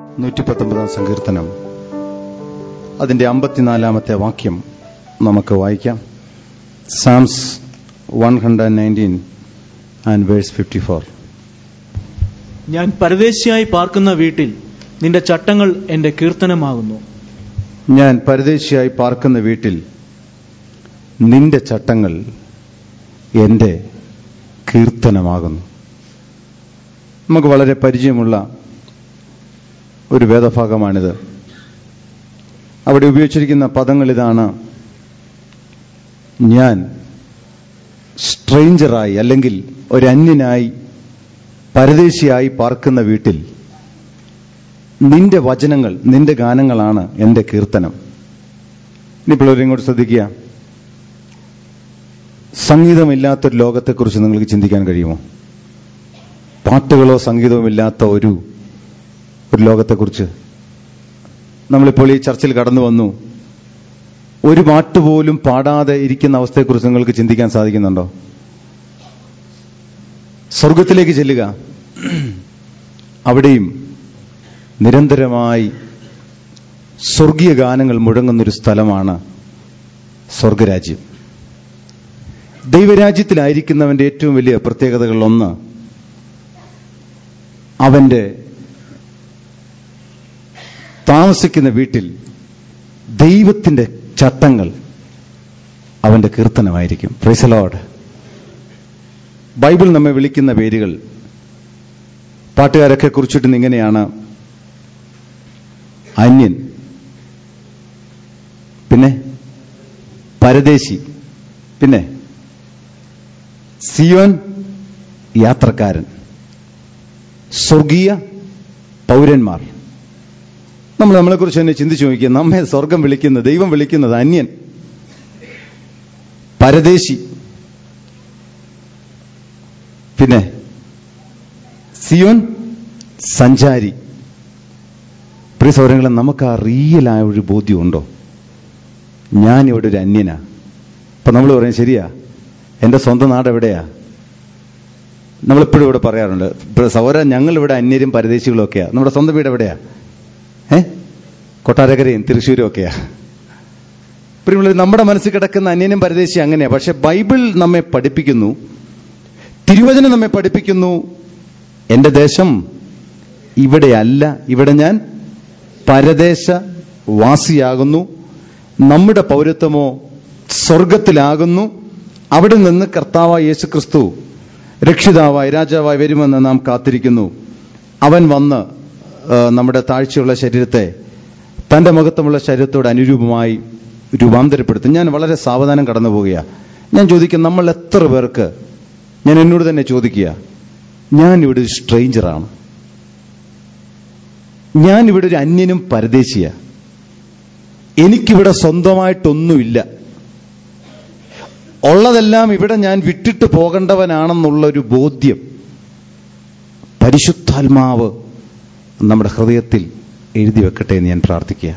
നൂറ്റി പത്തൊമ്പതാം സങ്കീർത്തനം അതിന്റെ അമ്പത്തിനാലാമത്തെ വാക്യം നമുക്ക് വായിക്കാം Psalms one hundred nineteen and verse fifty four ഞാൻ പരദേശിയായി പാർക്കുന്ന വീട്ടിൽ നിന്റെ ചട്ടങ്ങൾ എന്റെ കീർത്തനമാകുന്നു ഞാൻ പരദേശിയായി പാർക്കുന്ന വീട്ടിൽ നിന്റെ ചട്ടങ്ങൾ എന്റെ കീർത്തനമാകുന്നു നമുക്ക് വളരെ പരിചയമുള്ള ഒരു വേദഭാഗമാണിത് അവിടെ ഉപയോഗിച്ചിരിക്കുന്ന പദങ്ങൾ ഇതാണ് ഞാൻ സ്ട്രേഞ്ചറായി അല്ലെങ്കിൽ ഒരു അന്യനായി പരദേശിയായി പാർക്കുന്ന വീട്ടിൽ നിന്റെ വചനങ്ങൾ നിന്റെ ഗാനങ്ങളാണ് എന്റെ കീർത്തനം ഇനി പിള്ളേരെ ഇങ്ങോട്ട് ശ്രദ്ധിക്കുക സംഗീതമില്ലാത്തൊരു ലോകത്തെക്കുറിച്ച് നിങ്ങൾക്ക് ചിന്തിക്കാൻ കഴിയുമോ പാട്ടുകളോ സംഗീതവും ഇല്ലാത്ത ഒരു ഒരു ലോകത്തെക്കുറിച്ച് നമ്മളിപ്പോൾ ഈ ചർച്ചിൽ കടന്നു വന്നു ഒരു പാട്ട് പോലും പാടാതെ ഇരിക്കുന്ന അവസ്ഥയെക്കുറിച്ച് നിങ്ങൾക്ക് ചിന്തിക്കാൻ സാധിക്കുന്നുണ്ടോ സ്വർഗത്തിലേക്ക് ചെല്ലുക അവിടെയും നിരന്തരമായി സ്വർഗീയ ഗാനങ്ങൾ മുഴങ്ങുന്നൊരു സ്ഥലമാണ് സ്വർഗരാജ്യം ദൈവരാജ്യത്തിലായിരിക്കുന്നവന്റെ ഏറ്റവും വലിയ പ്രത്യേകതകളിൽ ഒന്ന് അവന്റെ താമസിക്കുന്ന വീട്ടിൽ ദൈവത്തിന്റെ ചട്ടങ്ങൾ അവന്റെ കീർത്തനമായിരിക്കും പ്രൈസലോഡ് ബൈബിൾ നമ്മെ വിളിക്കുന്ന പേരുകൾ പാട്ടുകാരൊക്കെ കുറിച്ചിട്ട് ഇങ്ങനെയാണ് അന്യൻ പിന്നെ പരദേശി പിന്നെ സിയോൻ യാത്രക്കാരൻ സ്വർഗീയ പൗരന്മാർ നമ്മൾ നമ്മളെക്കുറിച്ച് തന്നെ ചിന്തിച്ചു നോക്കിയ നമ്മെ സ്വർഗം വിളിക്കുന്നത് ദൈവം വിളിക്കുന്നത് അന്യൻ പരദേശി പിന്നെ സിയോൻ സഞ്ചാരി പ്രിയ സൗരങ്ങളെ നമുക്ക് ആ റിയലായ ഒരു ബോധ്യമുണ്ടോ ഞാൻ ഇവിടെ ഒരു അന്യനാ അപ്പൊ നമ്മൾ പറയും ശരിയാ എന്റെ സ്വന്തം നാട് എവിടെയാ നമ്മളിപ്പോഴും ഇവിടെ പറയാറുണ്ട് സൗര ഞങ്ങൾ ഇവിടെ അന്യരും പരദേശികളും ഒക്കെയാ നമ്മുടെ സ്വന്തം വീട് എവിടെയാ ഏ കൊട്ടാരക്കരയും തൃശ്ശൂരും ഒക്കെയാ പ്രിയമുള്ള നമ്മുടെ മനസ്സിൽ കിടക്കുന്ന അന്യനും പരദേശി അങ്ങനെയാ പക്ഷെ ബൈബിൾ നമ്മെ പഠിപ്പിക്കുന്നു തിരുവചനം നമ്മെ പഠിപ്പിക്കുന്നു എന്റെ ദേശം ഇവിടെയല്ല ഇവിടെ ഞാൻ പരദേശ വാസിയാകുന്നു നമ്മുടെ പൗരത്വമോ സ്വർഗത്തിലാകുന്നു അവിടെ നിന്ന് കർത്താവായ യേശു ക്രിസ്തു രക്ഷിതാവായി രാജാവായി വരുമെന്ന് നാം കാത്തിരിക്കുന്നു അവൻ വന്ന് നമ്മുടെ താഴ്ചയുള്ള ശരീരത്തെ തന്റെ മഹത്വമുള്ള ശരീരത്തോട് അനുരൂപമായി രൂപാന്തരപ്പെടുത്തും ഞാൻ വളരെ സാവധാനം കടന്നു പോവുകയാണ് ഞാൻ ചോദിക്കും നമ്മൾ എത്ര പേർക്ക് ഞാൻ എന്നോട് തന്നെ ചോദിക്കുക ഞാൻ ഇവിടെ ഒരു സ്ട്രേഞ്ചറാണ് ഞാൻ ഇവിടെ ഒരു അന്യനും പരദേശിയ എനിക്കിവിടെ സ്വന്തമായിട്ടൊന്നുമില്ല ഉള്ളതെല്ലാം ഇവിടെ ഞാൻ വിട്ടിട്ട് പോകേണ്ടവനാണെന്നുള്ള ഒരു ബോധ്യം പരിശുദ്ധാത്മാവ് നമ്മുടെ ഹൃദയത്തിൽ എഴുതി വെക്കട്ടെ എന്ന് ഞാൻ പ്രാർത്ഥിക്കുക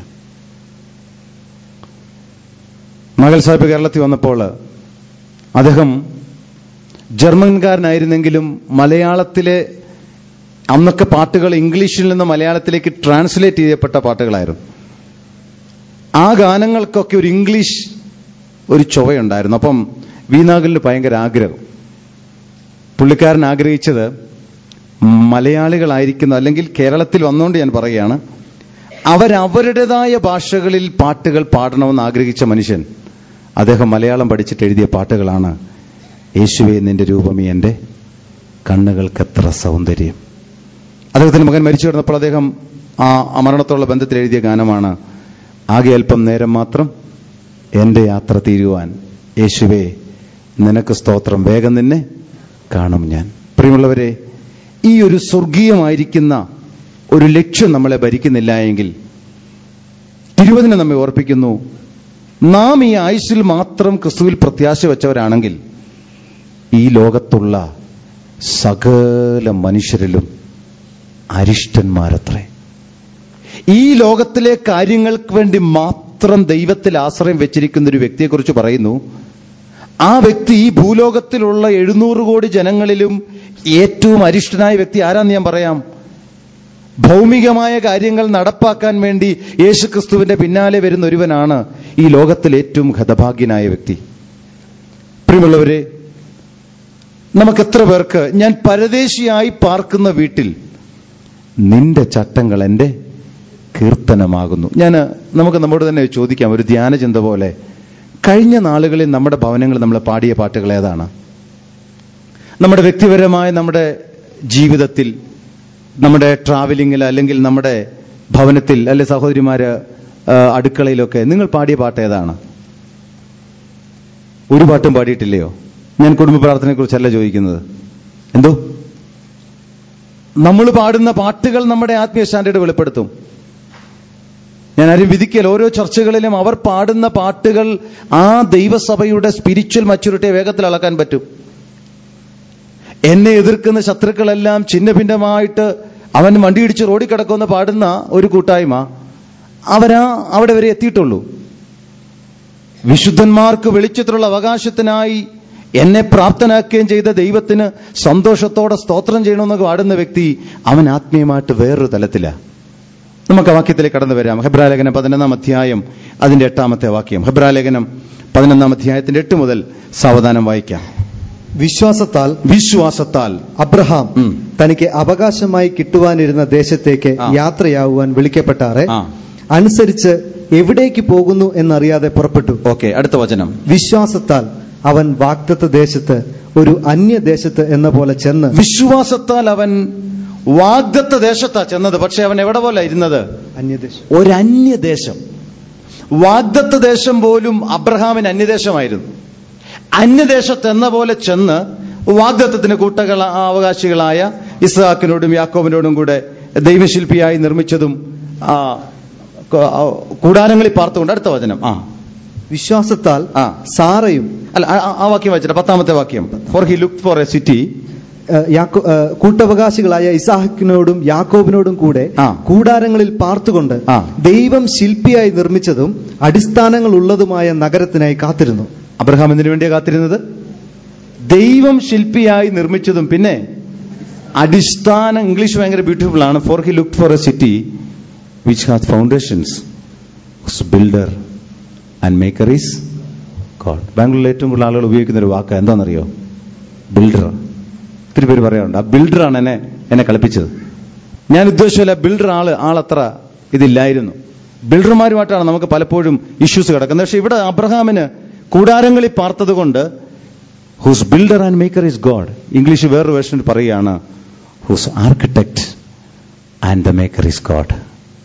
മകൾ സാഹിബ് കേരളത്തിൽ വന്നപ്പോൾ അദ്ദേഹം ജർമ്മൻകാരനായിരുന്നെങ്കിലും മലയാളത്തിലെ അന്നൊക്കെ പാട്ടുകൾ ഇംഗ്ലീഷിൽ നിന്ന് മലയാളത്തിലേക്ക് ട്രാൻസ്ലേറ്റ് ചെയ്യപ്പെട്ട പാട്ടുകളായിരുന്നു ആ ഗാനങ്ങൾക്കൊക്കെ ഒരു ഇംഗ്ലീഷ് ഒരു ചൊവയുണ്ടായിരുന്നു അപ്പം വീനാഗലിന് ഭയങ്കര ആഗ്രഹം പുള്ളിക്കാരൻ ആഗ്രഹിച്ചത് മലയാളികളായിരിക്കുന്ന അല്ലെങ്കിൽ കേരളത്തിൽ വന്നുകൊണ്ട് ഞാൻ പറയുകയാണ് അവരവരുടേതായ ഭാഷകളിൽ പാട്ടുകൾ പാടണമെന്ന് ആഗ്രഹിച്ച മനുഷ്യൻ അദ്ദേഹം മലയാളം പഠിച്ചിട്ട് എഴുതിയ പാട്ടുകളാണ് യേശുവെ നിന്റെ രൂപമേ എൻ്റെ കണ്ണുകൾക്കെത്ര സൗന്ദര്യം അദ്ദേഹത്തിന്റെ മകൻ മരിച്ചു കിടന്നപ്പോൾ അദ്ദേഹം ആ മരണത്തോടുള്ള ബന്ധത്തിൽ എഴുതിയ ഗാനമാണ് ആകെ അല്പം നേരം മാത്രം എന്റെ യാത്ര തീരുവാൻ യേശുവേ നിനക്ക് സ്തോത്രം വേഗം നിന്നെ കാണും ഞാൻ പ്രിയമുള്ളവരെ ഈ ഒരു സ്വർഗീയമായിരിക്കുന്ന ഒരു ലക്ഷ്യം നമ്മളെ ഭരിക്കുന്നില്ല എങ്കിൽ തിരുവതിനെ നമ്മെ ഓർപ്പിക്കുന്നു നാം ഈ ആയുസ്സിൽ മാത്രം ക്രിസ്തുവിൽ പ്രത്യാശ വെച്ചവരാണെങ്കിൽ ഈ ലോകത്തുള്ള സകല മനുഷ്യരിലും അരിഷ്ടന്മാരത്രേ ഈ ലോകത്തിലെ കാര്യങ്ങൾക്ക് വേണ്ടി മാത്രം ദൈവത്തിൽ ആശ്രയം വെച്ചിരിക്കുന്ന ഒരു വ്യക്തിയെക്കുറിച്ച് പറയുന്നു ആ വ്യക്തി ഈ ഭൂലോകത്തിലുള്ള എഴുന്നൂറ് കോടി ജനങ്ങളിലും ഏറ്റവും അരിഷ്ടനായ വ്യക്തി ആരാന്ന് ഞാൻ പറയാം ഭൗമികമായ കാര്യങ്ങൾ നടപ്പാക്കാൻ വേണ്ടി യേശുക്രിസ്തുവിന്റെ പിന്നാലെ വരുന്ന ഒരുവനാണ് ഈ ലോകത്തിൽ ഏറ്റവും ഹതഭാഗ്യനായ വ്യക്തി പ്രിയമുള്ളവരെ നമുക്ക് എത്ര പേർക്ക് ഞാൻ പരദേശിയായി പാർക്കുന്ന വീട്ടിൽ നിന്റെ ചട്ടങ്ങൾ എൻ്റെ കീർത്തനമാകുന്നു ഞാൻ നമുക്ക് നമ്മോട് തന്നെ ചോദിക്കാം ഒരു ധ്യാനചിന്ത പോലെ കഴിഞ്ഞ നാളുകളിൽ നമ്മുടെ ഭവനങ്ങളിൽ നമ്മൾ പാടിയ പാട്ടുകൾ ഏതാണ് നമ്മുടെ വ്യക്തിപരമായ നമ്മുടെ ജീവിതത്തിൽ നമ്മുടെ ട്രാവലിങ്ങിൽ അല്ലെങ്കിൽ നമ്മുടെ ഭവനത്തിൽ അല്ലെ സഹോദരിമാര് ആ, അടുക്കളയിലൊക്കെ നിങ്ങൾ പാടിയ പാട്ട് ഏതാണ് ഒരു പാട്ടും പാടിയിട്ടില്ലയോ ഞാൻ കുടുംബ പ്രാർത്ഥനയെ കുറിച്ചല്ല ചോദിക്കുന്നത് എന്തോ നമ്മൾ പാടുന്ന പാട്ടുകൾ നമ്മുടെ ആത്മീയ സ്റ്റാൻഡേർഡ് വെളിപ്പെടുത്തും ഞാൻ ആരും വിധിക്കൽ ഓരോ ചർച്ചകളിലും അവർ പാടുന്ന പാട്ടുകൾ ആ ദൈവസഭയുടെ സ്പിരിച്വൽ മച്യൂരിറ്റിയെ വേഗത്തിൽ അളക്കാൻ പറ്റും എന്നെ എതിർക്കുന്ന ശത്രുക്കളെല്ലാം ഛിന്ന ഭിന്നമായിട്ട് അവൻ വണ്ടിയിടിച്ച് റോഡിൽ കിടക്കുമെന്ന് പാടുന്ന ഒരു കൂട്ടായ്മ അവരാ അവിടെ വരെ എത്തിയിട്ടുള്ളൂ വിശുദ്ധന്മാർക്ക് വെളിച്ചത്തിലുള്ള അവകാശത്തിനായി എന്നെ പ്രാപ്തനാക്കുകയും ചെയ്ത ദൈവത്തിന് സന്തോഷത്തോടെ സ്തോത്രം ചെയ്യണമെന്നൊക്കെ പാടുന്ന വ്യക്തി അവൻ ആത്മീയമായിട്ട് വേറൊരു തലത്തിലാണ് നമുക്ക് ആ വാക്യത്തിലേക്ക് കടന്നു വരാം ഹെബ്രാലേഖനം പതിനൊന്നാം അധ്യായം അതിന്റെ എട്ടാമത്തെ വാക്യം ഹെബ്രാലേഖനം പതിനൊന്നാം അധ്യായത്തിന്റെ എട്ട് മുതൽ സാവധാനം വായിക്കാം വിശ്വാസത്താൽ വിശ്വാസത്താൽ അബ്രഹാം ഉം. തനിക്ക് അവകാശമായി കിട്ടുവാനിരുന്ന ദേശത്തേക്ക് ആ. യാത്രയാവുവാൻ വിളിക്കപ്പെട്ടാറെ ആ. അനുസരിച്ച് എവിടേക്ക് പോകുന്നു എന്നറിയാതെ പുറപ്പെട്ടു ഓക്കെ അടുത്ത വചനം വിശ്വാസത്താൽ അവൻ വാഗ്ദത്ത ദേശത്ത് ഒരു അന്യദേശത്ത് എന്ന പോലെ ചെന്ന് വിശ്വാസത്താൽ അവൻ വാഗ്ദത്ത ദേശത്താ ചെന്നത് പക്ഷെ അവൻ എവിടെ പോലെ ഇരുന്നത് അന്യദേശം ഒരു അന്യദേശം വാഗ്ദത്ത ദേശം പോലും അബ്രഹാമിന് അന്യദേശമായിരുന്നു അന്യദേശത്ത് എന്ന പോലെ ചെന്ന് വാഗ്ദത്തത്തിന് കൂട്ടകൾ അവകാശികളായ ഇസ്ഹാക്കിനോടും യാക്കോബിനോടും കൂടെ ദൈവശില്പിയായി നിർമ്മിച്ചതും ആ, ക- ആ, കൂടാരങ്ങളിൽ പാർത്തുകൊണ്ട് അടുത്ത വചനം ആ വിശ്വാസത്താൽ ആ. സാറയും അല്ല ആ- ആ- ആ വാക്യം വായിച്ചിട്ട് പത്താമത്തെ വാക്യം for he look for a city ഏഹ്, യാക്കോ- ഏഹ്, കൂട്ടവകാശികളായ ഇസാഹക്കിനോടും യാക്കോബിനോടും കൂടെ ആ. കൂടാരങ്ങളിൽ പാർത്തുകൊണ്ട് ആ. ദൈവം ശില്പിയായി നിർമ്മിച്ചതും അടിസ്ഥാനങ്ങൾ ഉള്ളതുമായ നഗരത്തിനായി കാത്തിരുന്നു അബ്രഹാം എന്തിനു വേണ്ടിയാ കാത്തിരുന്നത് ദൈവം ശില്പിയായി നിർമ്മിച്ചതും പിന്നെ അടിസ്ഥാന ഇംഗ്ലീഷ് ഭയങ്കര ബ്യൂട്ടിഫുൾ ആണ് for he look for a city which has foundations builder and maker is God ബാംഗ്ലൂരിൽ ഏറ്റവും കൂടുതൽ ആളുകൾ ഉപയോഗിക്കുന്ന ഒരു വാക്ക് എന്താണെന്നറിയോ ബിൽഡർ ഒത്തിരി പേര് പറയാറുണ്ട് ആ ബിൽഡറാണ് എന്നെ എന്നെ കളിപ്പിച്ചത് ഞാൻ ഉദ്ദേശിച്ചില്ല ബിൽഡർ ആള് ആളത്ര ഇതില്ലായിരുന്നു ബിൽഡർമാരുമായിട്ടാണ് നമുക്ക് പലപ്പോഴും ഇഷ്യൂസ് കിടക്കുന്നത് പക്ഷെ ഇവിടെ അബ്രഹാമിന് കൂടാരങ്ങളിൽ പാർത്തത് കൊണ്ട് whose builder and maker is God English വേറൊരു വേർഷൻ പറയുകയാണ് whose architect and the maker is God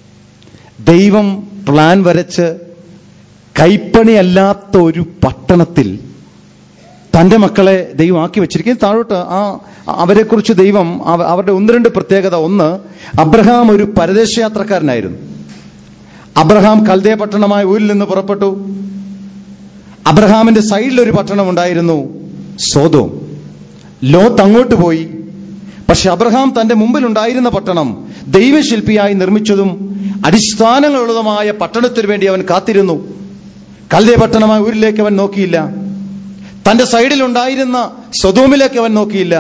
ദൈവം പ്ലാൻ വരച്ച് കൈപ്പണിയല്ലാത്ത ഒരു പട്ടണത്തിൽ തന്റെ മക്കളെ ദൈവം ആക്കി വെച്ചിരിക്കുന്നത് താഴോട്ട് ആ അവരെക്കുറിച്ച് ദൈവം അവ- അവരുടെ ഒന്ന് രണ്ട് പ്രത്യേകത ഒന്ന് അബ്രഹാം ഒരു പരദേശയാത്രക്കാരനായിരുന്നു അബ്രഹാം കൽദയ പട്ടണമായ ഊരിൽ നിന്ന് പുറപ്പെട്ടു അബ്രഹാമിന്റെ സൈഡിൽ ഒരു പട്ടണം ഉണ്ടായിരുന്നു സോതോം ലോത്ത് അങ്ങോട്ട് പോയി പക്ഷെ അബ്രഹാം തന്റെ മുമ്പിൽ ഉണ്ടായിരുന്ന പട്ടണം ദൈവശില്പിയായി നിർമ്മിച്ചതും അടിസ്ഥാനങ്ങളുള്ളതുമായ പട്ടണത്തിനു വേണ്ടി അവൻ കാത്തിരുന്നു കൽദയ പട്ടണമായ ഊരിലേക്ക് അവൻ നോക്കിയില്ല തന്റെ സൈഡിൽ ഉണ്ടായിരുന്ന സ്വതോമിലേക്ക് അവൻ നോക്കിയില്ല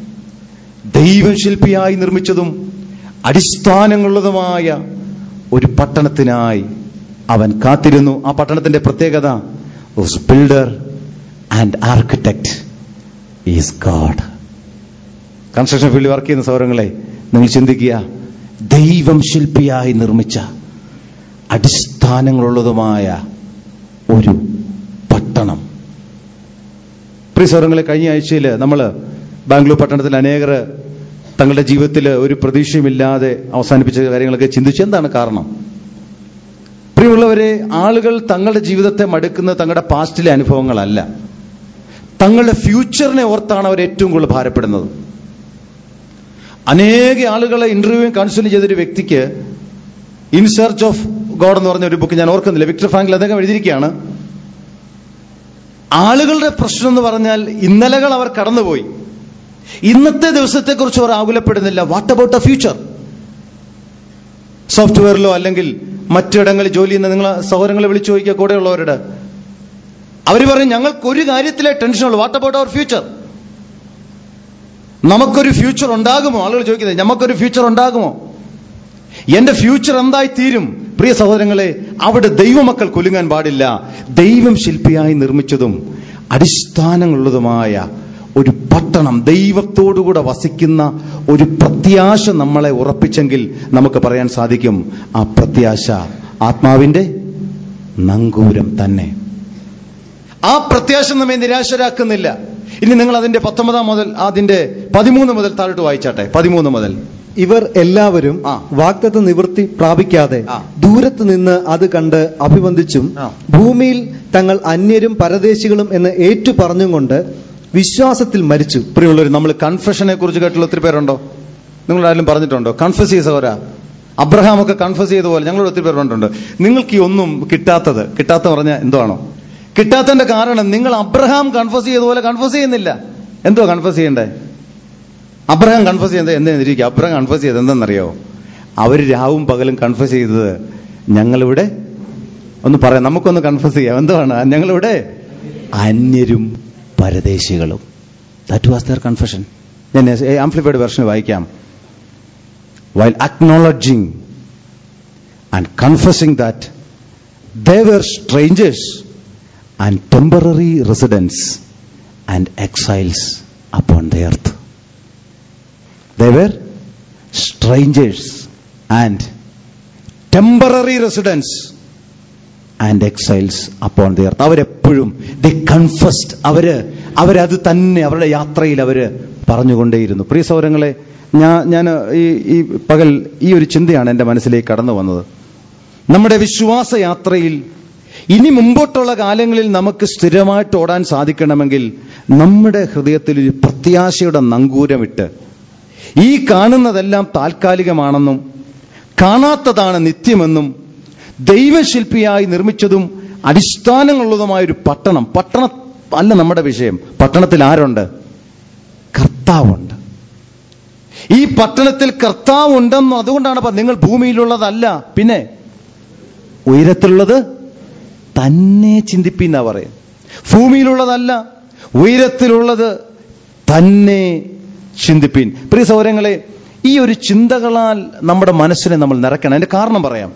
ദൈവശില്പിയായി നിർമ്മിച്ചതും അടിസ്ഥാനങ്ങളുള്ളതുമായ ഒരു പട്ടണത്തിനായി അവൻ കാത്തിരുന്നു ആ പട്ടണത്തിന്റെ പ്രത്യേകത builder and architect is God construction ഫീൽഡിൽ വർക്ക് ചെയ്യുന്ന സൗരങ്ങളെ നിങ്ങൾ ചിന്തിക്കുക ദൈവം ശില്പിയായി നിർമ്മിച്ച അടിസ്ഥാനങ്ങളുള്ളതുമായ ഒരു പട്ടണം പ്രിയ സൗരങ്ങളെ കഴിഞ്ഞ ആഴ്ചയിൽ നമ്മൾ ബാംഗ്ലൂർ പട്ടണത്തിൽ അനേകർ തങ്ങളുടെ ജീവിതത്തിൽ ഒരു പ്രതീക്ഷയുമില്ലാതെ അവസാനിപ്പിച്ച കാര്യങ്ങളൊക്കെ ചിന്തിച്ചു എന്താണ് കാരണം പ്രിയമുള്ളവരെ ആളുകൾ തങ്ങളുടെ ജീവിതത്തെ മടുക്കുന്നത് തങ്ങളുടെ പാസ്റ്റിലെ അനുഭവങ്ങളല്ല തങ്ങളുടെ ഫ്യൂച്ചറിനെ ഓർത്താണ് അവർ ഏറ്റവും കൂടുതൽ ഭാരപ്പെടുന്നത് അനേക ആളുകളെ ഇന്റർവ്യൂവും കൗൺസിലിംഗ് ചെയ്തൊരു വ്യക്തിക്ക് ഇൻ സെർച്ച് ഓഫ് ഗോഡ് എന്ന് പറഞ്ഞ ഒരു ബുക്ക് ഞാൻ ഓർക്കുന്നില്ല വിക്ടർ ഫ്രാങ്കിൽ അദ്ദേഹം എഴുതിയിരിക്കുകയാണ് ആളുകളുടെ പ്രശ്നം എന്ന് പറഞ്ഞാൽ ഇന്നലകൾ അവർ കടന്നുപോയി ഇന്നത്തെ ദിവസത്തെക്കുറിച്ച് അവർ ആകുലപ്പെടുന്നില്ല വാട്ട് അബൌട്ട് ദ ഫ്യൂച്ചർ സോഫ്റ്റ്വെയറിലോ അല്ലെങ്കിൽ മറ്റിടങ്ങളിൽ ജോലി ചെയ്യുന്ന നിങ്ങൾ സഹോദരങ്ങളെ വിളിച്ചു ചോദിക്കുക കൂടെയുള്ളവരുടെ അവർ പറയും ഞങ്ങൾക്ക് ഒരു കാര്യത്തിലെ ടെൻഷനുള്ളൂ വാട്ട് അബൌട്ട് അവർ ഫ്യൂച്ചർ നമുക്കൊരു ഫ്യൂച്ചർ ഉണ്ടാകുമോ ആളുകൾ ചോദിക്കുന്നത് നമുക്കൊരു ഫ്യൂച്ചർ ഉണ്ടാകുമോ എന്റെ ഫ്യൂച്ചർ എന്തായി തീരും പ്രിയ സഹോദരങ്ങളെ അവിടെ ദൈവമക്കൾ കുലുങ്ങാൻ പാടില്ല ദൈവം ശില്പിയായി നിർമ്മിച്ചതും അടിസ്ഥാനങ്ങളുള്ളതുമായ ഒരു പട്ടണം ദൈവത്തോടുകൂടെ വസിക്കുന്ന ഒരു പ്രത്യാശ നമ്മളെ ഉറപ്പിച്ചെങ്കിൽ നമുക്ക് പറയാൻ സാധിക്കും ആ പ്രത്യാശ ആത്മാവിന്റെ നങ്കൂരം തന്നെ ആ പ്രത്യാശ നമ്മെ നിരാശരാക്കുന്നില്ല ഇനി നിങ്ങൾ അതിന്റെ പത്തൊമ്പതാം മുതൽ അതിന്റെ പതിമൂന്ന് മുതൽ താഴോട്ട് വായിച്ചാട്ടെ പതിമൂന്ന് മുതൽ ഇവർ എല്ലാവരും ആ. വാഗ്ദത്ത നിവൃത്തി പ്രാപിക്കാതെ ആ. ദൂരത്ത് നിന്ന് അത് കണ്ട് അഭിവന്ദിച്ചും ആ. ഭൂമിയിൽ തങ്ങൾ അന്യരും പരദേശികളും എന്ന് ഏറ്റു പറഞ്ഞുകൊണ്ട് വിശ്വാസത്തിൽ മരിച്ചു പ്രിയമുള്ളവർ നമ്മൾ കൺഫെഷനെ കുറിച്ച് കേട്ടുള്ള ഒത്തിരി പേരുണ്ടോ നിങ്ങൾ ആരെങ്കിലും പറഞ്ഞിട്ടുണ്ടോ കൺഫസ് ചെയ്തവരാ അബ്രഹാം ഒക്കെ കൺഫസ് ചെയ്ത പോലെ ഞങ്ങളോട് ഒത്തിരി പേർ പറഞ്ഞിട്ടുണ്ട് നിങ്ങൾക്ക് ഈ ഒന്നും കിട്ടാത്തത് കിട്ടാത്ത പറഞ്ഞ എന്താണോ കിട്ടാത്തതിന്റെ കാരണം നിങ്ങൾ അബ്രഹാം കൺഫസ് ചെയ്ത പോലെ കൺഫസ് ചെയ്യുന്നില്ല എന്തോ കൺഫസ് ചെയ്യണ്ടേ അബ്രഹാം കൺഫസ് ചെയ്യുന്നത് എന്തെന്നിരിക്കും അബ്രഹാം കൺഫസ് ചെയ്തത് എന്തെന്നറിയോ അവർ രാവും പകലും കൺഫസ് ചെയ്തത് ഞങ്ങളിവിടെ ഒന്ന് പറയാം നമുക്കൊന്ന് കൺഫസ് ചെയ്യാം എന്താണ് ഞങ്ങളിവിടെ അന്യരും പരദേശികളും ദാറ്റ് വാസ് ദർ കൺഫഷൻ ഞാൻ ആംപ്ലിഫൈഡ് വെർഷൻ വായിക്കാം while acknowledging and confessing that they were strangers and temporary residents and exiles upon the earth they were strangers and temporary residents and exiles upon the earth അവരെപ്പോഴും they confessed അവര് അവരത് തന്നെ അവരുടെ യാത്രയിൽ അവര് പറഞ്ഞുകൊണ്ടേയിരുന്നു പ്രിയ സൗരങ്ങളെ ഞാൻ ഞാൻ ഈ ഈ പകൽ ഈ ഒരു ചിന്തയാണ് എൻ്റെ മനസ്സിലേക്ക് കടന്നു വന്നത് നമ്മുടെ വിശ്വാസ യാത്രയിൽ ഇനി മുമ്പോട്ടുള്ള കാലങ്ങളിൽ നമുക്ക് സ്ഥിരമായിട്ട് ഓടാൻ സാധിക്കണമെങ്കിൽ നമ്മുടെ ഹൃദയത്തിൽ ഒരു പ്രത്യാശയുടെ നങ്കൂരമിട്ട് ഈ കാണുന്നതെല്ലാം താൽക്കാലികമാണെന്നും കാണാത്തതാണ് നിത്യമെന്നും ദൈവശില്പിയായി നിർമ്മിച്ചതും അടിസ്ഥാനങ്ങളുള്ളതുമായ ഒരു പട്ടണം പട്ടണ അല്ല നമ്മുടെ വിഷയം പട്ടണത്തിൽ ആരുണ്ട് കർത്താവുണ്ട് ഈ പട്ടണത്തിൽ കർത്താവ് ഉണ്ടെന്നും അതുകൊണ്ടാണ് പ- നിങ്ങൾ ഭൂമിയിലുള്ളതല്ല പിന്നെ ഉയരത്തിലുള്ളത് തന്നെ ചിന്തിപ്പിന്ന പറയും ഭൂമിയിലുള്ളതല്ല ഉയരത്തിലുള്ളത് തന്നെ ചിന്തിപ്പിൻ പ്രിയ സൗരങ്ങളെ ഈ ഒരു ചിന്തകളാൽ നമ്മുടെ മനസ്സിനെ നമ്മൾ നിറയ്ക്കണം അതിന്റെ കാരണം പറയാം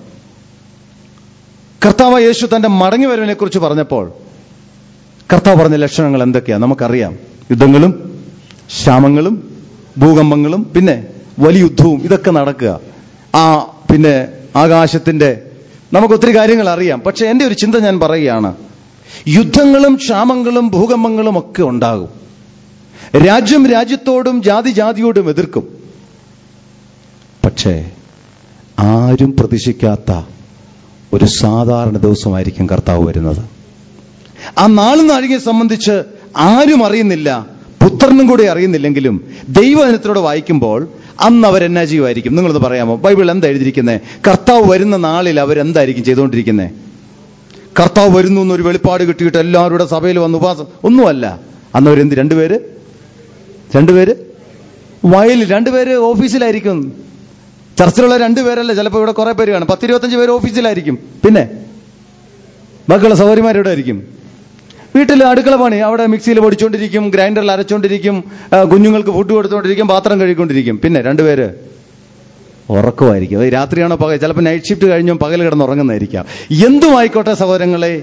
കർത്താവ് യേശു തന്റെ മടങ്ങി വരവിനെ കുറിച്ച് പറഞ്ഞപ്പോൾ കർത്താവ് പറഞ്ഞ ലക്ഷണങ്ങൾ എന്തൊക്കെയാ നമുക്കറിയാം യുദ്ധങ്ങളും ക്ഷാമങ്ങളും ഭൂകമ്പങ്ങളും പിന്നെ വലിയ യുദ്ധവും ഇതൊക്കെ നടക്കുക ആ പിന്നെ ആകാശത്തിന്റെ നമുക്ക് ഒത്തിരി കാര്യങ്ങൾ അറിയാം പക്ഷെ എന്റെ ഒരു ചിന്ത ഞാൻ പറയുകയാണ് യുദ്ധങ്ങളും ക്ഷാമങ്ങളും ഭൂകമ്പങ്ങളും ഒക്കെ ഉണ്ടാകും രാജ്യം രാജ്യത്തോടും ജാതി ജാതിയോടും എതിർക്കും പക്ഷേ ആരും പ്രതീക്ഷിക്കാത്ത ഒരു സാധാരണ ദിവസമായിരിക്കും കർത്താവ് വരുന്നത് ആ നാളും നാഴികയെ സംബന്ധിച്ച് ആരും അറിയുന്നില്ല പുത്രനും കൂടി അറിയുന്നില്ലെങ്കിലും ദൈവജനത്തിലൂടെ വായിക്കുമ്പോൾ അന്ന് അവരെന്നാ ചെയ്യുമായിരിക്കും നിങ്ങളൊന്ന് പറയാമോ ബൈബിൾ എന്താ എഴുതിയിരിക്കുന്നത് കർത്താവ് വരുന്ന നാളിൽ അവരെന്തായിരിക്കും ചെയ്തുകൊണ്ടിരിക്കുന്നത് കർത്താവ് വരുന്നു എന്നൊരു വെളിപ്പാട് കിട്ടിയിട്ട് എല്ലാവരുടെ സഭയിൽ വന്ന് ഉപാസം ഒന്നുമല്ല അന്ന് അവരെന്ത് രണ്ടുപേര് രണ്ടുപേര് വയലിൽ രണ്ടുപേര് ഓഫീസിലായിരിക്കും ചർച്ചിലുള്ള രണ്ടുപേരല്ല ചിലപ്പോൾ ഇവിടെ കുറെ പേര് കാണും പത്തിരുപത്തഞ്ച് പേര് ഓഫീസിലായിരിക്കും പിന്നെ ബാക്കിയുള്ള സൗകര്യമാരുടെ ആയിരിക്കും വീട്ടിൽ അടുക്കള പണി അവിടെ മിക്സിയിൽ പൊടിച്ചുകൊണ്ടിരിക്കും ഗ്രൈൻഡറിൽ അരച്ചുകൊണ്ടിരിക്കും ആ, കുഞ്ഞുങ്ങൾക്ക് ഫുഡ് കൊടുത്തുകൊണ്ടിരിക്കും പാത്രം കഴുകിക്കൊണ്ടിരിക്കും പിന്നെ രണ്ടുപേര് ഉറക്കമായിരിക്കും അത് രാത്രിയാണോ പകൽ ചിലപ്പോൾ നൈറ്റ് ഷിഫ്റ്റ് കഴിഞ്ഞും പകൽ കിടന്ന് ഉറങ്ങുന്നതായിരിക്കാം എന്തുമായിക്കോട്ടെ സഹോദരങ്ങളെ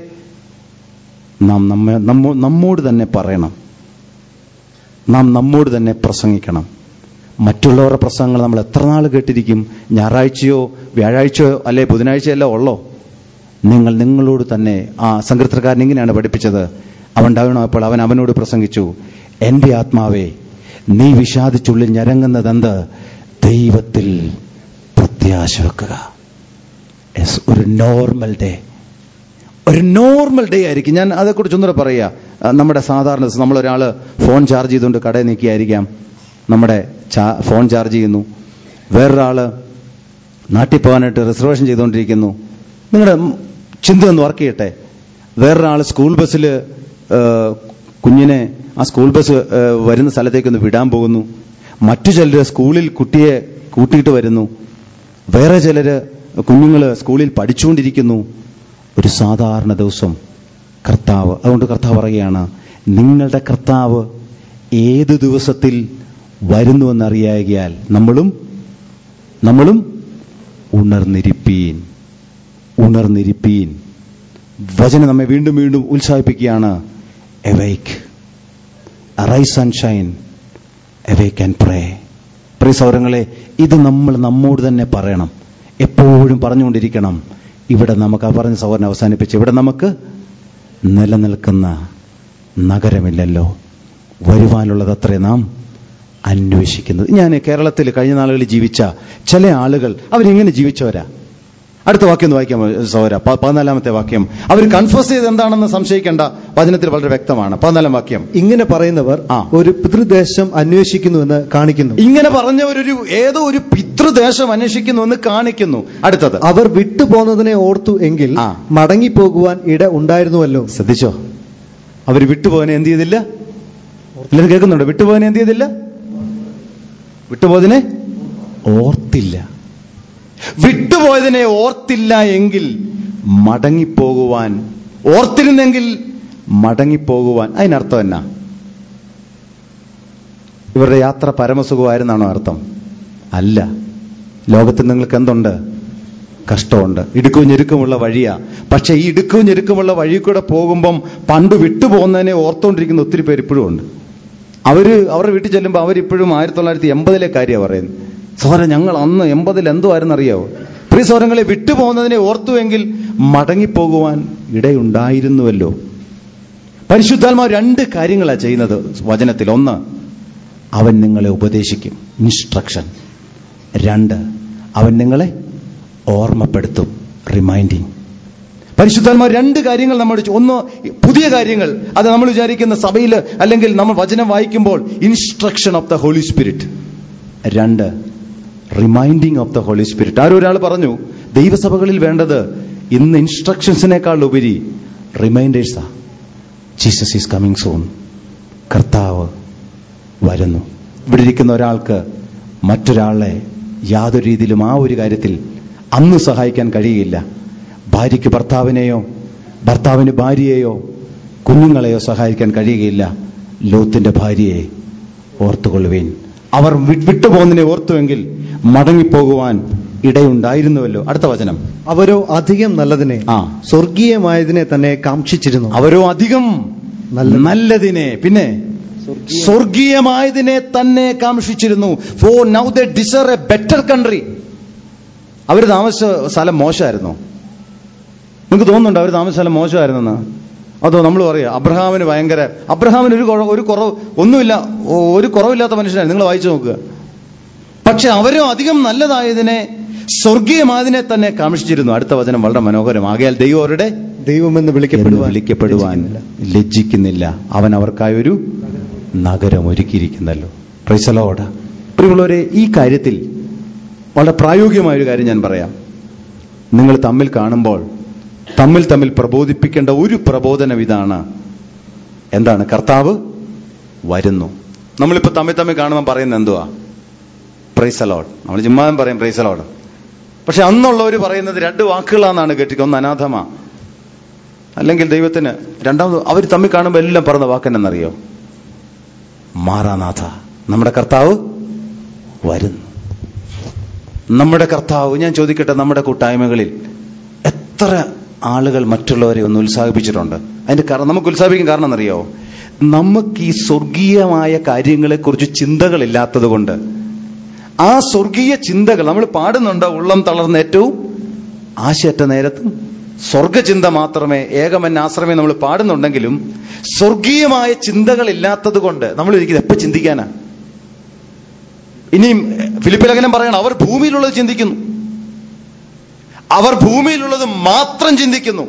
നാം നമ്മെ നമ്മോ നമ്മോട് തന്നെ പറയണം നാം നമ്മോട് തന്നെ പ്രസംഗിക്കണം മറ്റുള്ളവരുടെ പ്രസംഗങ്ങൾ നമ്മൾ എത്ര നാൾ കേട്ടിരിക്കും ഞായറാഴ്ചയോ വ്യാഴാഴ്ചയോ അല്ലെ ബുധനാഴ്ചയല്ലോ ഉള്ളോ നിങ്ങൾ നിങ്ങളോട് തന്നെ ആ സങ്കീർത്തനക്കാരൻ ഇങ്ങനെയാണ് പഠിപ്പിച്ചത് അവൻ ഡൗണപ്പോൾ അവൻ അവനോട് പ്രസംഗിച്ചു എന്റെ ആത്മാവേ നീ വിഷാദിച്ചുള്ളിൽ ഞരങ്ങുന്നതെന്ത് ദൈവത്തിൽ പ്രത്യാശ വെക്കുക Yes, ഒരു നോർമൽ ഡേ ഒരു നോർമൽ ഡേ ആയിരിക്കും ഞാൻ അതേക്കുറിച്ച് ഒന്നുകൂടെ പറയുക ആ, നമ്മുടെ സാധാരണ ദിവസം നമ്മളൊരാൾ ഫോൺ ചാർജ് ചെയ്തുകൊണ്ട് കടയിൽ നിൽക്കുകയായിരിക്കാം നമ്മുടെ ചാ- ഫോൺ ചാർജ് ചെയ്യുന്നു വേറൊരാള് നാട്ടിൽ പോകാനായിട്ട് റിസർവേഷൻ ചെയ്തുകൊണ്ടിരിക്കുന്നു നിങ്ങളുടെ ഉം, ചിന്ത ഒന്ന് വർക്ക് ചെയ്യട്ടെ വേറൊരാൾ സ്കൂൾ ബസ്സിൽ കുഞ്ഞിനെ ആ സ്കൂൾ ബസ് ആ, വരുന്ന സ്ഥലത്തേക്ക് ഒന്ന് വിടാൻ പോകുന്നു മറ്റു ചിലർ സ്കൂളിൽ കുട്ടിയെ കൂട്ടിയിട്ട് വരുന്നു വേറെ ചിലര് കുഞ്ഞുങ്ങൾ സ്കൂളിൽ പഠിച്ചുകൊണ്ടിരിക്കുന്നു ഒരു സാധാരണ ദിവസം കർത്താവ് അതുകൊണ്ട് കർത്താവ് പറയുകയാണ് നിങ്ങളുടെ കർത്താവ് ഏത് ദിവസത്തിൽ വരുന്നുവെന്നറിയാകിയാൽ നമ്മളും നമ്മളും ഉണർന്നിരിപ്പീൻ ഉണർന്നിരിപ്പീൻ വചനം നമ്മെ വീണ്ടും വീണ്ടും ഉത്സാഹിപ്പിക്കുകയാണ് awake arise sunshine awake and pray പ്രിയ സൗരങ്ങളെ ഇത് നമ്മൾ നമ്മോട് തന്നെ പറയണം എപ്പോഴും പറഞ്ഞുകൊണ്ടിരിക്കണം ഇവിടെ നമുക്ക് ആ പറഞ്ഞ സൗരനെ അവസാനിപ്പിച്ച് ഇവിടെ നമുക്ക് നിലനിൽക്കുന്ന നഗരമില്ലല്ലോ വരുവാനുള്ളത് അത്രേ നാം അന്വേഷിക്കുന്നത് ഞാൻ കേരളത്തിൽ കഴിഞ്ഞ നാളുകളിൽ ജീവിച്ച ചില ആളുകൾ അവരിങ്ങനെ ജീവിച്ചവരാ അടുത്ത വാക്യം ഒന്ന് വായിക്കാം സൗര പതിനാലാമത്തെ വാക്യം അവർ കൺഫേസ് ചെയ്ത് എന്താണെന്ന് സംശയിക്കേണ്ട വചനത്തിൽ വളരെ വ്യക്തമാണ് പതിനാലാം വാക്യം ഇങ്ങനെ പറയുന്നവർ ആ. ഒരു പിതൃദേശം അന്വേഷിക്കുന്നുവെന്ന് കാണിക്കുന്നു ഇങ്ങനെ പറഞ്ഞവരൊരു ഏതോ ഒരു പിതൃദേശം അന്വേഷിക്കുന്നു എന്ന് കാണിക്കുന്നു അടുത്തത് അവർ വിട്ടുപോന്നതിനെ ഓർത്തു എങ്കിൽ ആ. മടങ്ങിപ്പോകുവാൻ ഇട ഉണ്ടായിരുന്നുവല്ലോ ശ്രദ്ധിച്ചോ അവർ വിട്ടുപോകാനെ എന്ത് ചെയ്തില്ല എല്ലാവരും കേൾക്കുന്നുണ്ടോ വിട്ടുപോകാനെ എന്ത് ചെയ്തില്ല വിട്ടുപോയതിനെ ഓർത്തില്ല വിട്ടുപോയതിനെ ഓർത്തില്ല എങ്കിൽ മടങ്ങിപ്പോകുവാൻ ഓർത്തിരുന്നെങ്കിൽ മടങ്ങിപ്പോകുവാൻ അതിനർത്ഥം എന്നാ ഇവരുടെ യാത്ര പരമസുഖമായിരുന്നാണോ അർത്ഥം അല്ല ലോകത്തിൽ നിങ്ങൾക്ക് എന്തുണ്ട് കഷ്ടമുണ്ട് ഇടുക്കവും ഞെരുക്കമുള്ള വഴിയാ പക്ഷെ ഈ ഇടുക്കവും ഞെരുക്കമുള്ള വഴി കൂടെ പോകുമ്പം പണ്ട് വിട്ടുപോകുന്നതിനെ ഓർത്തുകൊണ്ടിരിക്കുന്ന ഒത്തിരി പേര് ഇപ്പോഴും ഉണ്ട് അവര് അവരുടെ വീട്ടിൽ ചെല്ലുമ്പോൾ അവരിപ്പോഴും ആയിരത്തി തൊള്ളായിരത്തി എൺപതിലെ കാര്യമാണ് പറയുന്നത് സോര ഞങ്ങൾ അന്ന് എൺപതിൽ എന്തോ ആയിരുന്നറിയാവോ പ്രിയ സോരങ്ങളെ വിട്ടുപോകുന്നതിനെ ഓർത്തുവെങ്കിൽ മടങ്ങിപ്പോകുവാൻ ഇടയുണ്ടായിരുന്നുവല്ലോ പരിശുദ്ധാത്മാവ് രണ്ട് കാര്യങ്ങളാണ് ചെയ്യുന്നത് വചനത്തിൽ ഒന്ന് അവൻ നിങ്ങളെ ഉപദേശിക്കും ഇൻസ്ട്രക്ഷൻ രണ്ട് അവൻ നിങ്ങളെ ഓർമ്മപ്പെടുത്തും റിമൈൻഡിങ് പരിശുദ്ധാത്മാവ് രണ്ട് കാര്യങ്ങൾ നമ്മൾ ഒന്ന് പുതിയ കാര്യങ്ങൾ അത് നമ്മൾ വിചാരിക്കുന്ന സഭയിൽ അല്ലെങ്കിൽ നമ്മൾ വചനം വായിക്കുമ്പോൾ instruction of the holy spirit രണ്ട് reminding of the holy spirit ആരോ ഒരാൾ പറഞ്ഞു ദൈവസഭകളിൽ വേണ്ടത് ഇന്ന് ഇൻസ്ട്രക്ഷൻസിനേക്കാൾ ഉപരി റിമൈൻഡേഴ്സാ ജീസസ് ഈസ് കമ്മിങ് സൂൺ കർത്താവ് വരുന്നു ഇവിടെ ഇരിക്കുന്ന ഒരാൾക്ക് മറ്റൊരാളെ യാതൊരു രീതിയിലും ആ ഒരു കാര്യത്തിൽ അന്ന് സഹായിക്കാൻ കഴിയില്ല ഭാര്യയ്ക്ക് ഭർത്താവിനെയോ ഭർത്താവിന് ഭാര്യയെയോ കുഞ്ഞുങ്ങളെയോ സഹായിക്കാൻ കഴിയുകയില്ല ലോത്തിന്റെ ഭാര്യയെ ഓർത്തുകൊള്ളുവേൻ അവർ വി- വിട്ടുപോകുന്നതിനെ ഓർത്തുവെങ്കിൽ മടങ്ങിപ്പോകുവാൻ ഇടയുണ്ടായിരുന്നുവല്ലോ അടുത്ത വചനം അവരോ അധികം നല്ലതിനെ ആ. സ്വർഗീയമായതിനെ തന്നെ കാക്ഷിച്ചിരുന്നു അവരോ അധികം നല്ല- നല്ലതിനെ പിന്നെ സ്വർഗീയമായതിനെ തന്നെ കാംക്ഷിച്ചിരുന്നു for now they desire a better country അവർ താമസിച്ച സ്ഥലം മോശമായിരുന്നോ നിങ്ങൾക്ക് തോന്നുന്നുണ്ടോ അവർ താമസിച്ച സ്ഥലം മോശമായിരുന്നെന്ന് അതോ നമ്മൾ പറയാം അബ്രഹാമിന് ഭയങ്കര അബ്രഹാമിന് ഒരു കുറവ് ഒരു കുറവ് ഒന്നുമില്ല ഒ- ഒരു കുറവില്ലാത്ത മനുഷ്യനായിരുന്നു നിങ്ങൾ വായിച്ചു നോക്കുക പക്ഷെ അവരും അധികം നല്ലതായതിനെ സ്വർഗീയമായതിനെ തന്നെ കാമിച്ചിരുന്നു അടുത്ത വചനം വളരെ മനോഹരം ആകയാൽ ദൈവം അവരുടെ ദൈവമെന്ന് എന്ന് വിളിക്കപ്പെടുവാൻ വിളിക്കപ്പെടുവാൻ ലജ്ജിക്കുന്നില്ല. ലജ്ജിക്കുന്നില്ല അവൻ അവർക്കായി ഒരു നഗരം ഒരുക്കിയിരിക്കുന്നല്ലോ പ്രൈസലോട് പ്രിയമുള്ളവരെ ഈ കാര്യത്തിൽ വളരെ പ്രായോഗികമായ ഒരു കാര്യം ഞാൻ പറയാം നിങ്ങൾ തമ്മിൽ കാണുമ്പോൾ തമ്മിൽ തമ്മിൽ പ്രബോധിപ്പിക്കേണ്ട ഒരു പ്രബോധനം ഇതാണ് എന്താണ് കർത്താവ് വരുന്നു നമ്മളിപ്പോ തമ്മിൽ തമ്മിൽ കാണുമ്പോൾ പറയുന്നത് എന്തുവാ പ്രൈസലോഡ് നമ്മൾ ചുമ്മാ പറയും പ്രൈസലോഡ് പക്ഷെ അന്നുള്ളവർ പറയുന്നത് രണ്ട് വാക്കുകളാണെന്നാണ് കേട്ടിരിക്കുന്നത് ഒന്ന് അനാഥമാ അല്ലെങ്കിൽ ദൈവത്തിന് രണ്ടാമത് അവർ തമ്മിൽ കാണുമ്പോൾ എല്ലാം പറഞ്ഞ വാക്കെന്നറിയോ മാറാനാഥ നമ്മുടെ കർത്താവ് വരുന്നു നമ്മുടെ കർത്താവ് ഞാൻ ചോദിക്കട്ടെ നമ്മുടെ കൂട്ടായ്മകളിൽ എത്ര ആളുകൾ മറ്റുള്ളവരെ ഒന്ന് ഉത്സാഹിപ്പിച്ചിട്ടുണ്ട് അതിന്റെ കാരണം നമുക്ക് ഉത്സാഹിപ്പിക്കാൻ കാരണം എന്നറിയോ നമുക്ക് ഈ സ്വർഗീയമായ കാര്യങ്ങളെക്കുറിച്ച് ചിന്തകളില്ലാത്തത് കൊണ്ട് ആ സ്വർഗീയ ചിന്തകൾ നമ്മൾ പാടുന്നുണ്ട് ഉള്ളം തളർന്ന ഏറ്റവും ആശയറ്റ നേരത്തും സ്വർഗചിന്ത മാത്രമേ ഏകമെന്ന ആശ്രമേ നമ്മൾ പാടുന്നുണ്ടെങ്കിലും സ്വർഗീയമായ ചിന്തകൾ ഇല്ലാത്തത് കൊണ്ട് നമ്മൾ ഇരിക്കുന്നത് എപ്പോ ചിന്തിക്കാനാ ഇനിയും ഫിലിപ്പ് ലേഖനം പറയണം അവർ ഭൂമിയിലുള്ളത് ചിന്തിക്കുന്നു അവർ ഭൂമിയിലുള്ളത് മാത്രം ചിന്തിക്കുന്നു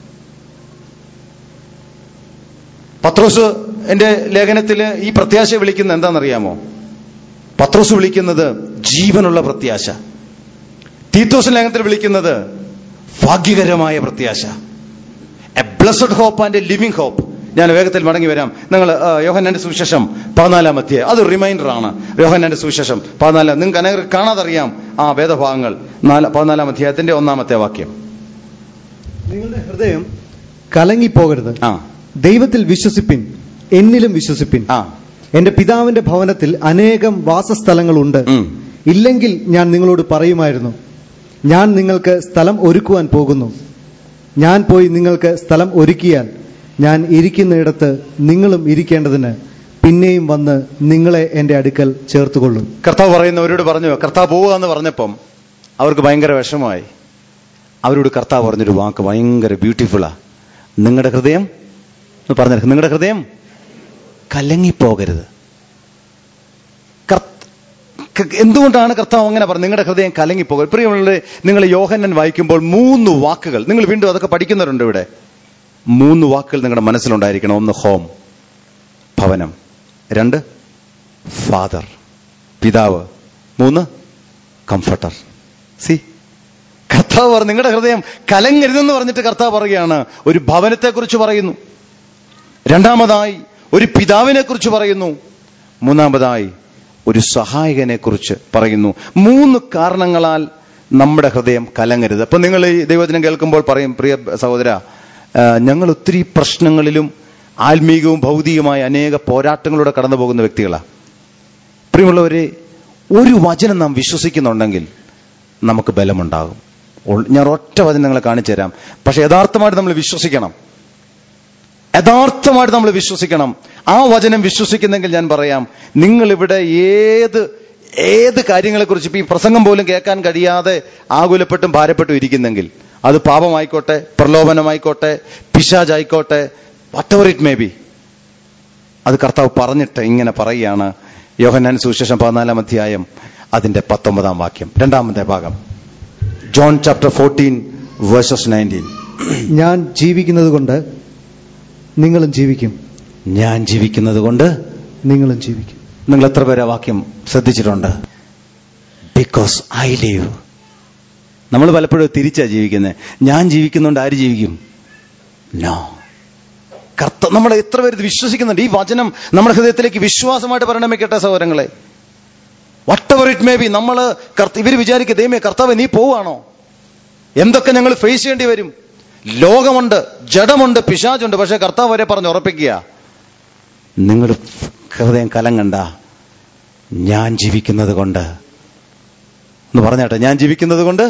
പത്രോസ് എന്റെ ലേഖനത്തിൽ ഈ പ്രത്യാശ വിളിക്കുന്നത് എന്താണെന്നറിയാമോ പത്രോസ് വിളിക്കുന്നത് ജീവനുള്ള പ്രത്യാശ തീത്തോസ് ലേഖനത്തിൽ വിളിക്കുന്നത് ഭാഗ്യകരമായ പ്രത്യാശ a blessed hope and a living hope ഞാൻ വേഗത്തിൽ മടങ്ങി വരാം നിങ്ങൾ യോഹന്നാന്റെ സുവിശേഷം പതിനാലാം അധ്യായം അത് റിമൈൻഡർ ആണ് യോഹന്നാന്റെ സുവിശേഷം പതിനാലാം നിങ്ങൾക്ക് അനേകം കാണാതറിയാം ആ വേദഭാഗങ്ങൾ നാല് പതിനാലാം അധ്യായത്തിന്റെ ഒന്നാമത്തെ വാക്യം നിങ്ങളുടെ ഹൃദയം കലങ്ങിപ്പോകരുത് ആ ദൈവത്തിൽ വിശ്വസിപ്പിൻ എന്നിലും വിശ്വസിപ്പിൻ ആ എന്റെ പിതാവിന്റെ ഭവനത്തിൽ അനേകം വാസസ്ഥലങ്ങളുണ്ട് ഉം. ഇല്ലെങ്കിൽ ഞാൻ നിങ്ങളോട് പറയുമായിരുന്നു ഞാൻ നിങ്ങൾക്ക് സ്ഥലം ഒരുക്കുവാൻ പോകുന്നു ഞാൻ പോയി നിങ്ങൾക്ക് സ്ഥലം ഒരുക്കിയാൽ ഞാൻ ഇരിക്കുന്നിടത്ത് നിങ്ങളും ഇരിക്കേണ്ടതിന് പിന്നെയും വന്ന് നിങ്ങളെ എന്റെ അടുക്കൽ ചേർത്തുകൊള്ളും കർത്താവ് പറയുന്നവരോട് പറഞ്ഞു കർത്താവ് പോവുക എന്ന് പറഞ്ഞപ്പം അവർക്ക് ഭയങ്കര വിഷമമായി അവരോട് കർത്താവ് പറഞ്ഞൊരു വാക്ക് ഭയങ്കര ബ്യൂട്ടിഫുള്ളാ നിങ്ങളുടെ ഹൃദയം എന്ന് പറഞ്ഞ നിങ്ങളുടെ ഹൃദയം കലങ്ങിപ്പോകരുത് കർത്ത- ക- എന്തുകൊണ്ടാണ് കർത്താവ് അങ്ങനെ പറഞ്ഞത് നിങ്ങളുടെ ഹൃദയം കലങ്ങിപ്പോകരുത് പ്രിയമുള്ള നിങ്ങൾ യോഹന്നൻ വായിക്കുമ്പോൾ മൂന്ന് വാക്കുകൾ നിങ്ങൾ വീണ്ടും അതൊക്കെ പഠിക്കുന്നവരുണ്ട് ഇവിടെ മൂന്ന് വാക്കുകൾ നിങ്ങളുടെ മനസ്സിലുണ്ടായിരിക്കണം ഒന്ന് ഹോം ഭവനം രണ്ട് ഫാദർ പിതാവ് മൂന്ന് കംഫർട്ടർ സി കർത്താവ് പറഞ്ഞു നിങ്ങളുടെ ഹൃദയം കലങ്ങരുതെന്ന് പറഞ്ഞിട്ട് കർത്താവ് പറയുകയാണ് ഒരു ഭവനത്തെക്കുറിച്ച് പറയുന്നു രണ്ടാമതായി ഒരു പിതാവിനെ കുറിച്ച് പറയുന്നു മൂന്നാമതായി ഒരു സഹായകനെ കുറിച്ച് പറയുന്നു മൂന്ന് കാരണങ്ങളാൽ നമ്മുടെ ഹൃദയം കലങ്ങരുത് അപ്പൊ നിങ്ങൾ ഈ ദൈവത്തിനെ കേൾക്കുമ്പോൾ പറയും പ്രിയ സഹോദര ആ, ഞങ്ങൾ ഒത്തിരി പ്രശ്നങ്ങളിലും ആത്മീകവും ഭൗതികമായ അനേക പോരാട്ടങ്ങളിലൂടെ കടന്നു പോകുന്ന വ്യക്തികളാണ് പ്രിയമുള്ളവരെ ഒരു വചനം നാം വിശ്വസിക്കുന്നുണ്ടെങ്കിൽ നമുക്ക് ബലമുണ്ടാകും ഉൾ- ഞാൻ ഒറ്റ വചനം നിങ്ങളെ കാണിച്ചു തരാം പക്ഷെ യഥാർത്ഥമായിട്ട് നമ്മൾ വിശ്വസിക്കണം യഥാർത്ഥമായിട്ട് നമ്മൾ വിശ്വസിക്കണം ആ വചനം വിശ്വസിക്കുന്നെങ്കിൽ ഞാൻ പറയാം നിങ്ങൾ ഇവിടെ ഏത് ഏത് കാര്യങ്ങളെക്കുറിച്ച് ഇപ്പൊ ഈ പ്രസംഗം പോലും കേൾക്കാൻ കഴിയാതെ ആകുലപ്പെട്ടും ഭാരപ്പെട്ടും ഇരിക്കുന്നെങ്കിൽ അത് പാപമായിക്കോട്ടെ പ്രലോഭനമായിക്കോട്ടെ പിശാജായിക്കോട്ടെ whatever it may be അത് കർത്താവ് പറഞ്ഞിട്ട് ഇങ്ങനെ പറയുകയാണ് യോഹന്നാൻ സുവിശേഷം പതിനാലാം അധ്യായം അതിന്റെ പത്തൊമ്പതാം വാക്യം രണ്ടാമത്തെ ഭാഗം John chapter fourteen verses nineteen ഞാൻ ജീവിക്കുന്നത് കൊണ്ട് നിങ്ങളും ജീവിക്കും ഞാൻ ജീവിക്കുന്നത് കൊണ്ട് നിങ്ങളും ജീവിക്കും നിങ്ങൾ എത്ര പേരെ വാക്യം ശ്രദ്ധിച്ചിട്ടുണ്ട് ബിക്കോസ് ഐ ലീവ് നമ്മൾ പലപ്പോഴും തിരിച്ചാ ജീവിക്കുന്നത് ഞാൻ ജീവിക്കുന്നുണ്ട് ആര് ജീവിക്കും നോ കർത്ത നമ്മൾ എത്ര പേര് ഇത് വിശ്വസിക്കുന്നുണ്ട് ഈ വചനം നമ്മുടെ ഹൃദയത്തിലേക്ക് വിശ്വാസമായിട്ട് പരിണമിക്കട്ടെ സഹോദരങ്ങളെ whatever it may be നമ്മൾ ഇവർ വിചാരിക്കുക ദൈവമേ കർത്താവ് നീ പോവാണോ എന്തൊക്കെ ഞങ്ങൾ ഫേസ് ചെയ്യേണ്ടി വരും ലോകമുണ്ട് ജഡമുണ്ട് പിശാചുണ്ട് പക്ഷെ കർത്താവ് വരെ പറഞ്ഞ് ഉറപ്പിക്കുക നിങ്ങൾ ഹൃദയം കലങ്ങണ്ട ഞാൻ ജീവിക്കുന്നത് കൊണ്ട് എന്ന് പറഞ്ഞാട്ടെ ഞാൻ ജീവിക്കുന്നത് കൊണ്ട്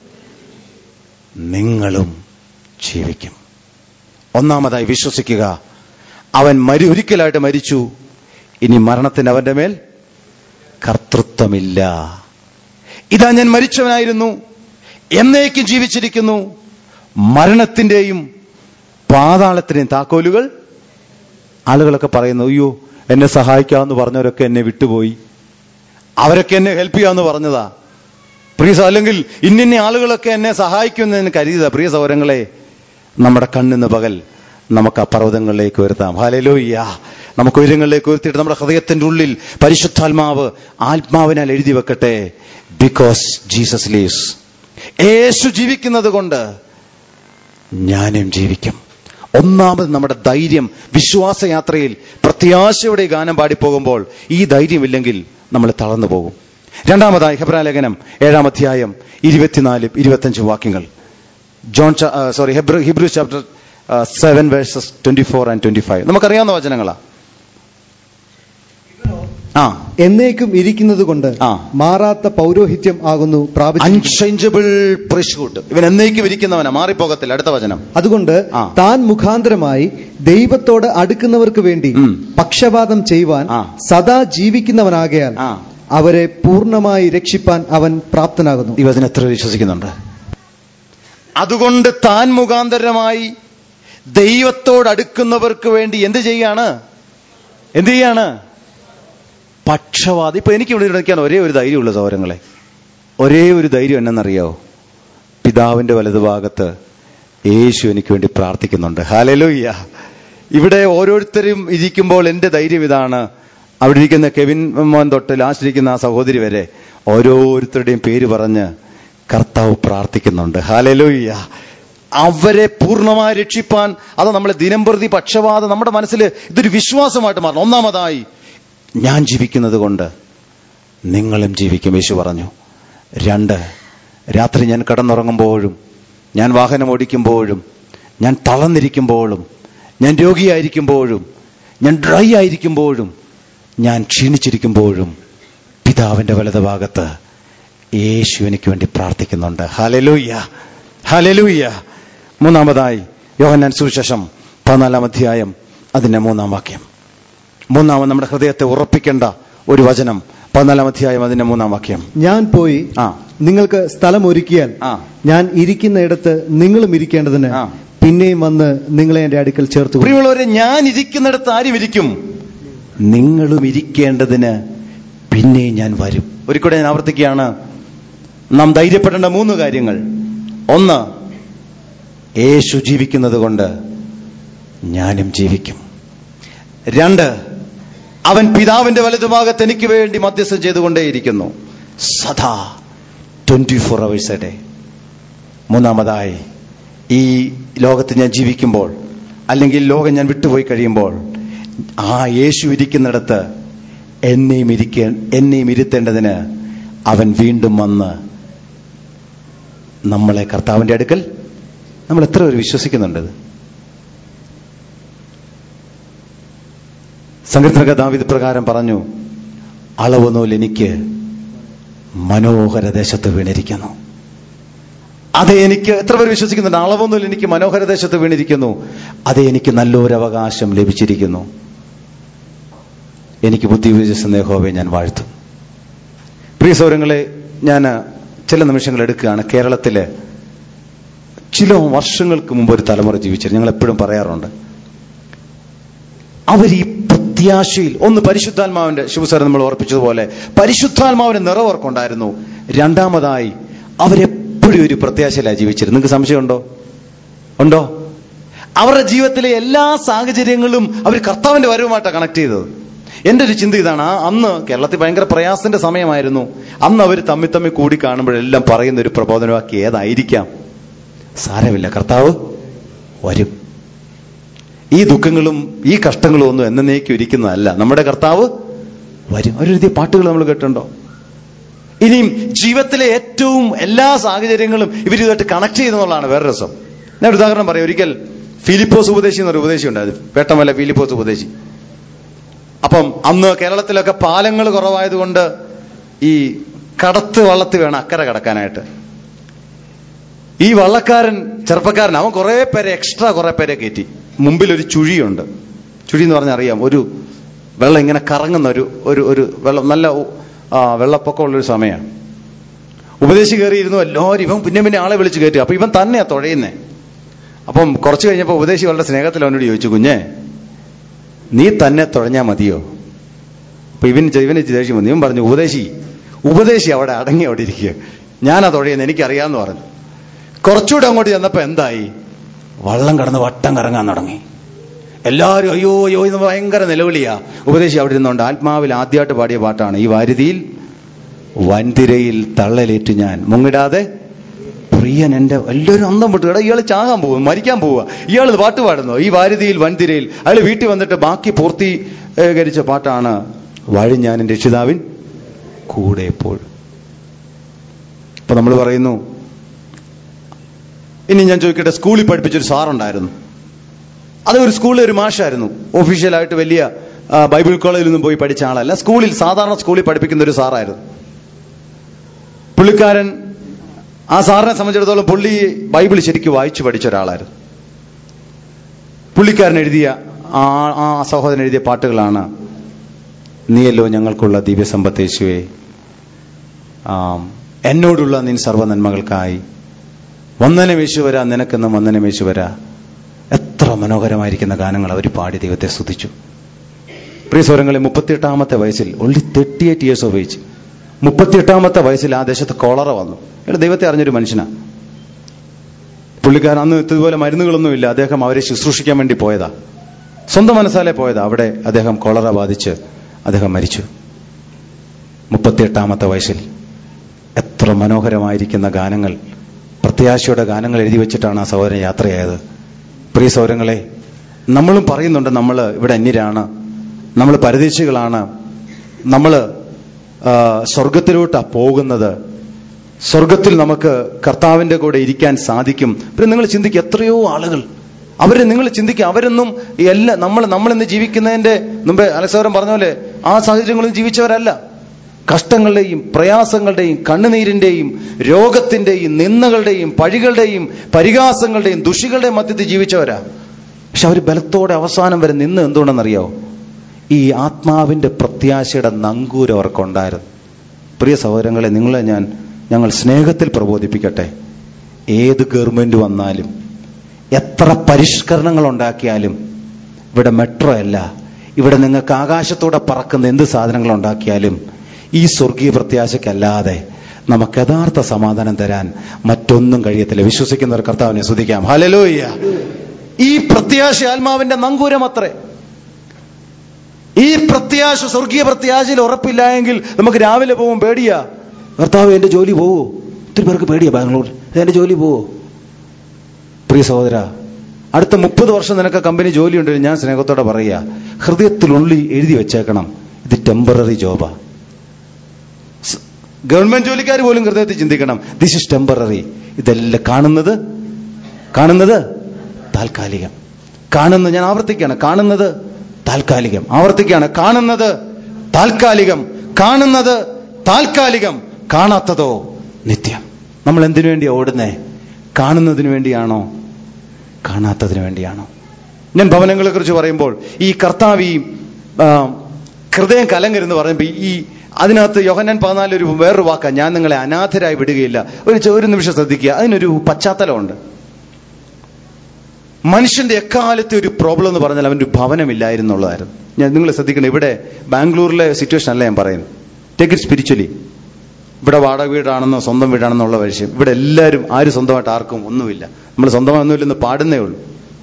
നിങ്ങളും ജീവിക്കും ഒന്നാമതായി വിശ്വസിക്കുക അവൻ മരി ഒരിക്കലായിട്ട് മരിച്ചു ഇനി മരണത്തിന് അവന്റെ മേൽ കർത്തൃത്വമില്ല ഇതാ ഞാൻ മരിച്ചവനായിരുന്നു എന്നേക്കും ജീവിച്ചിരിക്കുന്നു മരണത്തിന്റെയും പാതാളത്തിന്റെയും താക്കോലുകൾ ആളുകളൊക്കെ പറയുന്നു അയ്യോ എന്നെ സഹായിക്കാമെന്ന് പറഞ്ഞവരൊക്കെ എന്നെ വിട്ടുപോയി അവരൊക്കെ എന്നെ ഹെൽപ്പ് ചെയ്യാമെന്ന് പറഞ്ഞതാ പ്രിയ സഹ- അല്ലെങ്കിൽ ഇന്നിന്ന ആളുകളൊക്കെ എന്നെ സഹായിക്കുമെന്ന് കരുതിയതാ പ്രിയ സൗരങ്ങളെ നമ്മുടെ കണ്ണിന്ന് പകൽ നമുക്ക് ആ പർവ്വതങ്ങളിലേക്ക് ഉയർത്താം ഹാലലോയ്യ നമുക്ക് ഉയരങ്ങളിലേക്ക് ഉയർത്തിയിട്ട് നമ്മുടെ ഹൃദയത്തിന്റെ ഉള്ളിൽ പരിശുദ്ധാത്മാവ് ആത്മാവിനാൽ എഴുതി വെക്കട്ടെ ബിക്കോസ് ജീസസ് ലീവ്സ് യേശു ജീവിക്കുന്നത് കൊണ്ട് ഞാനും ജീവിക്കും ഒന്നാമത് നമ്മുടെ ധൈര്യം വിശ്വാസയാത്രയിൽ പ്രത്യാശയുടെ ഗാനം പാടിപ്പോകുമ്പോൾ ഈ ധൈര്യമില്ലെങ്കിൽ നമ്മൾ തളർന്നു പോകും രണ്ടാമതായി ഹെബ്രാലേഖനം ഏഴാം അധ്യായം ഇരുപത്തിനാല് ഇരുപത്തഞ്ച് വാക്യങ്ങൾ John sorry Hebrew Hebrew chapter seven verses twenty four and twenty five നമുക്കറിയാവുന്ന വചനങ്ങളാ ആ എന്നേക്കും ഇരിക്കുന്നത് കൊണ്ട് ആ. മാറാത്ത പൗരോഹിത്യം ആകുന്നു പ്രാപിച്ചിരിക്കുന്നത് അൺചേഞ്ചബിൾ പ്രിഷ്ഹുഡ് ഇവൻ എന്നേക്കും ഇരിക്കുന്നവനാ മാറിപ്പോകത്തില്ല അടുത്ത വചനം അതുകൊണ്ട് ആ. താൻ മുഖാന്തരമായി ദൈവത്തോട് അടുക്കുന്നവർക്ക് വേണ്ടി ഉം. പക്ഷപാതം ചെയ്യുവാൻ ആ. സദാ ജീവിക്കുന്നവനാകയാൽ ആ അവരെ പൂർണ്ണമായി രക്ഷിപ്പാൻ അവൻ പ്രാപ്തനാകുന്നു ഈ വചനം എത്ര പേര് വിശ്വസിക്കുന്നുണ്ട് അതുകൊണ്ട് താൻ മുഖാന്തരമായി ദൈവത്തോട് അടുക്കുന്നവർക്ക് വേണ്ടി എന്ത് ചെയ്യാണ് എന്ത് ചെയ്യാണ് പക്ഷവാദം ഇപ്പൊ എനിക്ക് ഇവിടെ ഇരിക്കാൻ ഒരേ ഒരു ധൈര്യമുള്ള സൗരങ്ങളെ ഒരേ ഒരു ധൈര്യം എന്നറിയാവോ പിതാവിന്റെ വലതുഭാഗത്ത് യേശു എനിക്ക് വേണ്ടി പ്രാർത്ഥിക്കുന്നുണ്ട് ഹാലലോയ്യ ഇവിടെ ഓരോരുത്തരും ഇരിക്കുമ്പോൾ എന്റെ ധൈര്യം ഇതാണ് അവിടെ ഇരിക്കുന്ന കെവിൻ മോൻ തൊട്ട് ലാസ്റ്റ് ഇരിക്കുന്ന ആ സഹോദരി വരെ ഓരോരുത്തരുടെയും പേര് പറഞ്ഞ് കർത്താവ് പ്രാർത്ഥിക്കുന്നുണ്ട് ഹാലലോയ്യ അവരെ പൂർണ്ണമായി രക്ഷിപ്പാൻ അത് നമ്മളെ ദിനംപ്രതി പക്ഷപാതം നമ്മുടെ മനസ്സിൽ ഇതൊരു വിശ്വാസമായിട്ട് മാറണം ഒന്നാമതായി ഞാൻ ജീവിക്കുന്നത് കൊണ്ട് നിങ്ങളും ജീവിക്കും യേശു പറഞ്ഞു രണ്ട് രാത്രി ഞാൻ കിടന്നുറങ്ങുമ്പോഴും ഞാൻ വാഹനം ഓടിക്കുമ്പോഴും ഞാൻ തളർന്നിരിക്കുമ്പോഴും ഞാൻ രോഗിയായിരിക്കുമ്പോഴും ഞാൻ ഡ്രൈ ആയിരിക്കുമ്പോഴും ഞാൻ ക്ഷീണിച്ചിരിക്കുമ്പോഴും പിതാവിന്റെ വലതുഭാഗത്ത് യേശു എനിക്ക് വേണ്ടി പ്രാർത്ഥിക്കുന്നുണ്ട് ഹലലൂയ്യ ഹലലൂയ്യ മൂന്നാമതായി യോഹന്നാൻ സുവിശേഷം പതിനാലാം അധ്യായം അതിന്റെ മൂന്നാം വാക്യം മൂന്നാമത് നമ്മുടെ ഹൃദയത്തെ ഉറപ്പിക്കേണ്ട ഒരു വചനം പതിനാലാം അധ്യായം അതിന്റെ മൂന്നാം വാക്യം ഞാൻ പോയി ആ നിങ്ങൾക്ക് സ്ഥലം ഒരുക്കിയാൽ ആ ഞാൻ ഇരിക്കുന്നിടത്ത് നിങ്ങളും ഇരിക്കേണ്ടതിന് ആ. പിന്നെയും വന്ന് നിങ്ങളെ എന്റെ അടുക്കൽ ചേർത്തു പ്രിയമുള്ളവരെ ഞാൻ ഇരിക്കുന്നിടത്ത് ആരും ഇരിക്കും നിങ്ങളും ഇരിക്കേണ്ടതിന് പിന്നെയും ഞാൻ വരും ഒരിക്കലും ഞാൻ ആവർത്തിക്കുകയാണ് നാം ധൈര്യപ്പെടേണ്ട മൂന്ന് കാര്യങ്ങൾ ഒന്ന് യേശു ജീവിക്കുന്നത് കൊണ്ട് ഞാനും ജീവിക്കും രണ്ട് അവൻ പിതാവിന്റെ വലതുഭാഗത്ത് എനിക്ക് വേണ്ടി മധ്യസ്ഥം ചെയ്തുകൊണ്ടേയിരിക്കുന്നു സദാ twenty four hours a day മൂന്നാമതായി ഈ ലോകത്ത് ഞാൻ ജീവിക്കുമ്പോൾ അല്ലെങ്കിൽ ലോകം ഞാൻ വിട്ടുപോയി കഴിയുമ്പോൾ ആ യേശു ഇരിക്കുന്നിടത്ത് എന്നെയും ഇരിക്കേ എന്നെയും ഇരുത്തേണ്ടതിന് അവൻ വീണ്ടും വന്ന് നമ്മളെ കർത്താവിന്റെ അടുക്കൽ നമ്മൾ എത്ര പേര് വിശ്വസിക്കുന്നുണ്ട് ഇത്? സങ്കീർത്തനക ദാവിദ് പ്രകാരം പറഞ്ഞു അളവ് നൂൽ എനിക്ക് മനോഹര ദേശത്ത് വീണിരിക്കുന്നു അതെ എനിക്ക് എത്ര പേര് വിശ്വസിക്കുന്നുണ്ട് അളവൊന്നുമില്ല എനിക്ക് മനോഹര ദേശത്ത് വീണിരിക്കുന്നു അതെ എനിക്ക് നല്ലൊരു അവകാശം ലഭിച്ചിരിക്കുന്നു എനിക്ക് ബുദ്ധി ഉപയോഗിച്ച യഹോവയെ ഞാൻ വാഴ്ത്തും പ്രിയ സൗരങ്ങളെ ഞാൻ ചില നിമിഷങ്ങൾ എടുക്കുകയാണ് കേരളത്തിലെ ചില വർഷങ്ങൾക്ക് മുമ്പ് ഒരു തലമുറ ജീവിച്ചിരുന്നു ഞങ്ങൾ എപ്പോഴും പറയാറുണ്ട് അവർ ഈ പ്രത്യാശയിൽ ഒന്ന് പരിശുദ്ധാത്മാവിന്റെ ശിവസാരം നമ്മൾ ഓർപ്പിച്ചതുപോലെ പരിശുദ്ധാത്മാവിന്റെ നിറവർക്കുണ്ടായിരുന്നു രണ്ടാമതായി അവരെപ്പോഴും ഒരു പ്രത്യാശയിലാണ് ജീവിച്ചിരുന്നത് നിങ്ങൾക്ക് സംശയമുണ്ടോ ഉണ്ടോ അവരുടെ ജീവിതത്തിലെ എല്ലാ സാഹചര്യങ്ങളും അവർ കർത്താവിന്റെ വരവുമായിട്ടാണ് കണക്ട് ചെയ്തത് എന്റെ ഒരു ചിന്ത ഇതാണ് ആ അന്ന് കേരളത്തിൽ ഭയങ്കര പ്രയാസത്തിന്റെ സമയമായിരുന്നു അന്ന് അവർ തമ്മിൽ തമ്മിൽ കൂടി കാണുമ്പോഴെല്ലാം പറയുന്ന ഒരു പ്രബോധനവാക്കി ഏതായിരിക്കാം സാരമില്ല കർത്താവ് വരും ഈ ദുഃഖങ്ങളും ഈ കഷ്ടങ്ങളും ഒന്നും എന്നേക്കും ഇരിക്കുന്നതല്ല നമ്മുടെ കർത്താവ് വരും അവരെഴുതിയ പാട്ടുകൾ നമ്മൾ കേട്ടിട്ടുണ്ടോ ഇനിയും ജീവിതത്തിലെ ഏറ്റവും എല്ലാ സാഹചര്യങ്ങളും ഇവർ ഇതുമായിട്ട് കണക്ട് ചെയ്യുന്നതാണ് വേറെ രസം ഞാൻ ഒരു ഉദാഹരണം പറയാം ഒരിക്കൽ ഫിലിപ്പോസ് ഉപദേശി എന്നൊരു ഉപദേശി ഉണ്ടായത് പേട്ടമല്ല ഫിലിപ്പോസ് ഉപദേശി അപ്പം അന്ന് കേരളത്തിലൊക്കെ പാലങ്ങൾ കുറവായതുകൊണ്ട് ഈ കടത്ത് വള്ളത്തിൽ വേണം അക്കരെ കടക്കാനായിട്ട് ഈ വള്ളക്കാരൻ ചെറുപ്പക്കാരൻ അവൻ കുറെ പേരെ എക്സ്ട്രാ കുറെ പേരെ കയറ്റി മുമ്പിൽ ഒരു ചുഴിയുണ്ട് ചുഴി എന്ന് പറഞ്ഞാൽ അറിയാം ഒരു വെള്ളം ഇങ്ങനെ കറങ്ങുന്ന ഒരു ഒരു ഒരു വെള്ളം നല്ല ആ, വെള്ളപ്പൊക്കമുള്ളൊരു സമയമാണ് ഉപദേശി കയറിയിരുന്നു എല്ലാവരും ഇവൻ പിന്നെ പിന്നെ ആളെ വിളിച്ച് കയറ്റി അപ്പൊ ഇവൻ തന്നെയാ തുഴയുന്നേ അപ്പം കുറച്ച് കഴിഞ്ഞപ്പോൾ ഉപദേശി വളരെ സ്നേഹത്തിൽ അവനോട് ചോദിച്ചു കുഞ്ഞേ നീ തന്നെ തുഴഞ്ഞാ മതിയോ അപ്പൊ ഇവൻ ഇവന് ദേഷ്യം വന്നു ഇവൻ പറഞ്ഞു ഉപദേശി ഉപദേശി അവിടെ അടങ്ങി അവിടെ ഇരിക്കുക ഞാനാ തുഴയുന്നത് എനിക്കറിയാമെന്ന് പറഞ്ഞു കുറച്ചുകൂടെ അങ്ങോട്ട് ചെന്നപ്പോ എന്തായി വള്ളം കടന്ന് വട്ടം കറങ്ങാൻ തുടങ്ങി എല്ലാവരും അയ്യോ അയ്യോ എന്ന് ഭയങ്കര നിലവിളിയാ ഉപദേശി അവിടെ ഇരുന്നുകൊണ്ട് ആത്മാവിൽ ആദ്യമായിട്ട് പാടിയ പാട്ടാണ് ഈ വാരുതിയിൽ വൻതിരയിൽ തള്ളലേറ്റ് ഞാൻ മുങ്ങിടാതെ പ്രിയൻ എന്റെ എല്ലാവരും അന്തം വിട്ടു എടാ ഇയാൾ ചാകാൻ പോവും മരിക്കാൻ പോവുക ഇയാൾ പാട്ട് പാടുന്നു ഈ വാരുതിയിൽ വൻതിരയിൽ അയാൾ വീട്ടിൽ വന്നിട്ട് ബാക്കി പൂർത്തീകരിച്ച പാട്ടാണ് വഴി ഞാൻ രക്ഷിതാവിൻ കൂടെ എപ്പോഴും ഇപ്പൊ നമ്മൾ പറയുന്നു ഇനി ഞാൻ ചോദിക്കട്ടെ സ്കൂളിൽ പഠിപ്പിച്ചൊരു സാറുണ്ടായിരുന്നു അത് ഒരു സ്കൂളിൽ ഒരു മാഷായിരുന്നു ഒഫീഷ്യലായിട്ട് വലിയ ആ, ബൈബിൾ കോളേജിൽ നിന്നും പോയി പഠിച്ച ആളല്ല സ്കൂളിൽ സാധാരണ സ്കൂളിൽ പഠിപ്പിക്കുന്ന ഒരു സാറായിരുന്നു പുള്ളിക്കാരൻ ആ സാറിനെ സംബന്ധിച്ചിടത്തോളം പുള്ളി ബൈബിൾ ശരിക്കും വായിച്ചു പഠിച്ച ഒരാളായിരുന്നു പുള്ളിക്കാരൻ എഴുതിയ ആ ആ സഹോദരൻ എഴുതിയ പാട്ടുകളാണ് നീയല്ലോ ഞങ്ങൾക്കുള്ള ദിവ്യസമ്പത്തേശുവേ ആം, എന്നോടുള്ള നിൻ സർവ്വനന്മകൾക്കായി വന്ദനമേശുവര നിനക്കെന്ന് വന്ദനമേശുവര എത്ര മനോഹരമായിരിക്കുന്ന ഗാനങ്ങൾ അവർ പാടി ദൈവത്തെ സ്തുതിച്ചു പ്രിയ സ്വരങ്ങളെ മുപ്പത്തിയെട്ടാമത്തെ വയസ്സിൽ only thirty eight years of age മുപ്പത്തിയെട്ടാമത്തെ വയസ്സിൽ ആ ദേശത്ത് കോളറ വന്നു അയാൾ ദൈവത്തെ അറിഞ്ഞൊരു മനുഷ്യനാണ് പുള്ളിക്കാരൻ അന്ന് ഇതുപോലെ മരുന്നുകളൊന്നുമില്ല അദ്ദേഹം അവരെ ശുശ്രൂഷിക്കാൻ വേണ്ടി പോയതാ സ്വന്തം മനസ്സാലെ പോയതാ അവിടെ അദ്ദേഹം കോളറ ബാധിച്ച് അദ്ദേഹം മരിച്ചു മുപ്പത്തിയെട്ടാമത്തെ വയസ്സിൽ എത്ര മനോഹരമായിരിക്കുന്ന ഗാനങ്ങൾ പ്രത്യാശയുടെ ഗാനങ്ങൾ എഴുതി വെച്ചിട്ടാണ് ആ സഹോദരൻ യാത്രയായത് പ്രിയ സൗരങ്ങളെ നമ്മളും പറയുന്നുണ്ട് നമ്മൾ ഇവിടെ അന്യരാണ് നമ്മൾ പരദേശികളാണ് നമ്മൾ സ്വർഗത്തിലോട്ടാണ് പോകുന്നത് സ്വർഗത്തിൽ നമുക്ക് കർത്താവിന്റെ കൂടെ ഇരിക്കാൻ സാധിക്കും പിന്നെ നിങ്ങൾ ചിന്തിക്കുക എത്രയോ ആളുകൾ അവരെ നിങ്ങൾ ചിന്തിക്കുക അവരൊന്നും ഈ എല്ലാ നമ്മൾ നമ്മൾ ഇന്ന് ജീവിക്കുന്നതിന്റെ മുമ്പേ അലക്സവരം പറഞ്ഞ പോലെ ആ സാഹചര്യങ്ങളും ജീവിച്ചവരല്ല കഷ്ടങ്ങളുടെയും പ്രയാസങ്ങളുടെയും കണ്ണുനീരിന്റെയും രോഗത്തിന്റെയും നിന്ദകളുടെയും പഴികളുടെയും പരിഹാസങ്ങളുടെയും ദുഷികളുടെയും മധ്യത്തിൽ ജീവിച്ചവരാ പക്ഷെ അവർ ബലത്തോടെ അവസാനം വരെ നിന്ന് എന്തുകൊണ്ടെന്നറിയോ ഈ ആത്മാവിന്റെ പ്രത്യാശയുടെ നങ്കൂരം അവർക്കുണ്ടായിരുന്നു പ്രിയ സഹോദരങ്ങളെ നിങ്ങളെ ഞാൻ ഞങ്ങൾ സ്നേഹത്തിൽ പ്രബോധിപ്പിക്കട്ടെ ഏത് ഗവൺമെന്റ് വന്നാലും എത്ര പരിഷ്കരണങ്ങൾ ഉണ്ടാക്കിയാലും ഇവിടെ മെട്രോ അല്ല ഇവിടെ നിങ്ങൾക്ക് ആകാശത്തൂടെ പറക്കുന്ന എന്ത് സാധനങ്ങൾ ഉണ്ടാക്കിയാലും ഈ സ്വർഗീയ പ്രത്യാശയ്ക്കല്ലാതെ നമുക്ക് യഥാർത്ഥ സമാധാനം തരാൻ മറ്റൊന്നും കഴിയത്തില്ല വിശ്വസിക്കുന്നവർ കർത്താവിനെ സ്തുതിക്കാം ഹലലോയ്യ ഈ പ്രത്യാശ ആത്മാവിന്റെ നങ്കൂരം അത്രേ ഈ പ്രത്യാശ സ്വർഗീയ പ്രത്യാശയിൽ ഉറപ്പില്ല എങ്കിൽ നമുക്ക് രാവിലെ പോകും പേടിയാ കർത്താവ് എന്റെ ജോലി പോവോ ഒത്തിരി പേർക്ക് പേടിയാ ബാംഗ്ലൂർ എന്റെ ജോലി പോവോ പ്രിയ സഹോദര അടുത്ത മുപ്പത് വർഷം നിനക്ക് കമ്പനി ജോലി ഉണ്ടെങ്കിൽ ഞാൻ സ്നേഹത്തോടെ പറയുക ഹൃദയത്തിലുള്ളി എഴുതി വെച്ചേക്കണം ഇത് ടെമ്പററി ജോബാ ഗവൺമെന്റ് ജോലിക്കാർ പോലും ഹൃദയത്തിൽ ചിന്തിക്കണം ദിസ് ഇസ് ടെമ്പററി ഇതെല്ലാം കാണുന്നത് കാണുന്നത് താൽക്കാലികം കാണുന്നത് ഞാൻ ആവർത്തിക്കുകയാണ് കാണുന്നത് താൽക്കാലികം ആവർത്തിക്കുകയാണ് കാണുന്നത് താൽക്കാലികം കാണുന്നത് താൽക്കാലികം കാണാത്തതോ നിത്യം നമ്മൾ എന്തിനു വേണ്ടിയാ ഓടുന്നേ കാണുന്നതിന് വേണ്ടിയാണോ കാണാത്തതിന് വേണ്ടിയാണോ ഞാൻ ഭവനങ്ങളെ കുറിച്ച് പറയുമ്പോൾ ഈ കർത്താവ് ഈ ആ, ഹൃദയം കലങ്കരെന്ന് പറയുമ്പോൾ ഈ അതിനകത്ത് യോഹന്നാൻ പതിനാല് ഒരു വേറൊരു വാക്കാ ഞാൻ നിങ്ങളെ അനാഥരായി വിടുകയില്ല ഒരു ചെ- ഒരു നിമിഷം ശ്രദ്ധിക്കുക അതിനൊരു പശ്ചാത്തലമുണ്ട് മനുഷ്യന്റെ എക്കാലത്തെ ഒരു പ്രോബ്ലം എന്ന് പറഞ്ഞാൽ അവൻ്റെ ഒരു ഭവനമില്ലായിരുന്നുള്ളതായിരുന്നു ഞാൻ നിങ്ങൾ ശ്രദ്ധിക്കണം ഇവിടെ ബാംഗ്ലൂരിലെ സിറ്റുവേഷൻ അല്ല ഞാൻ പറയുന്നത് ടേക്ക് ഇറ്റ് സ്പിരിച്വലി ഇവിടെ വാടക വീടാണെന്നോ സ്വന്തം വീടാണെന്നുള്ള വിഷയം ഇവിടെ എല്ലാവരും ആരും സ്വന്തമായിട്ട് ആർക്കും ഒന്നുമില്ല നമ്മൾ സ്വന്തമായി ഒന്നുമില്ലെന്ന് പാടുന്നേ ഉള്ളൂ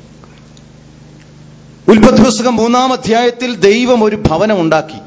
ഉൽപ്പത്തി പുസ്തകം മൂന്നാം അധ്യായത്തിൽ ദൈവം ഒരു ഭവനം ഉണ്ടാക്കി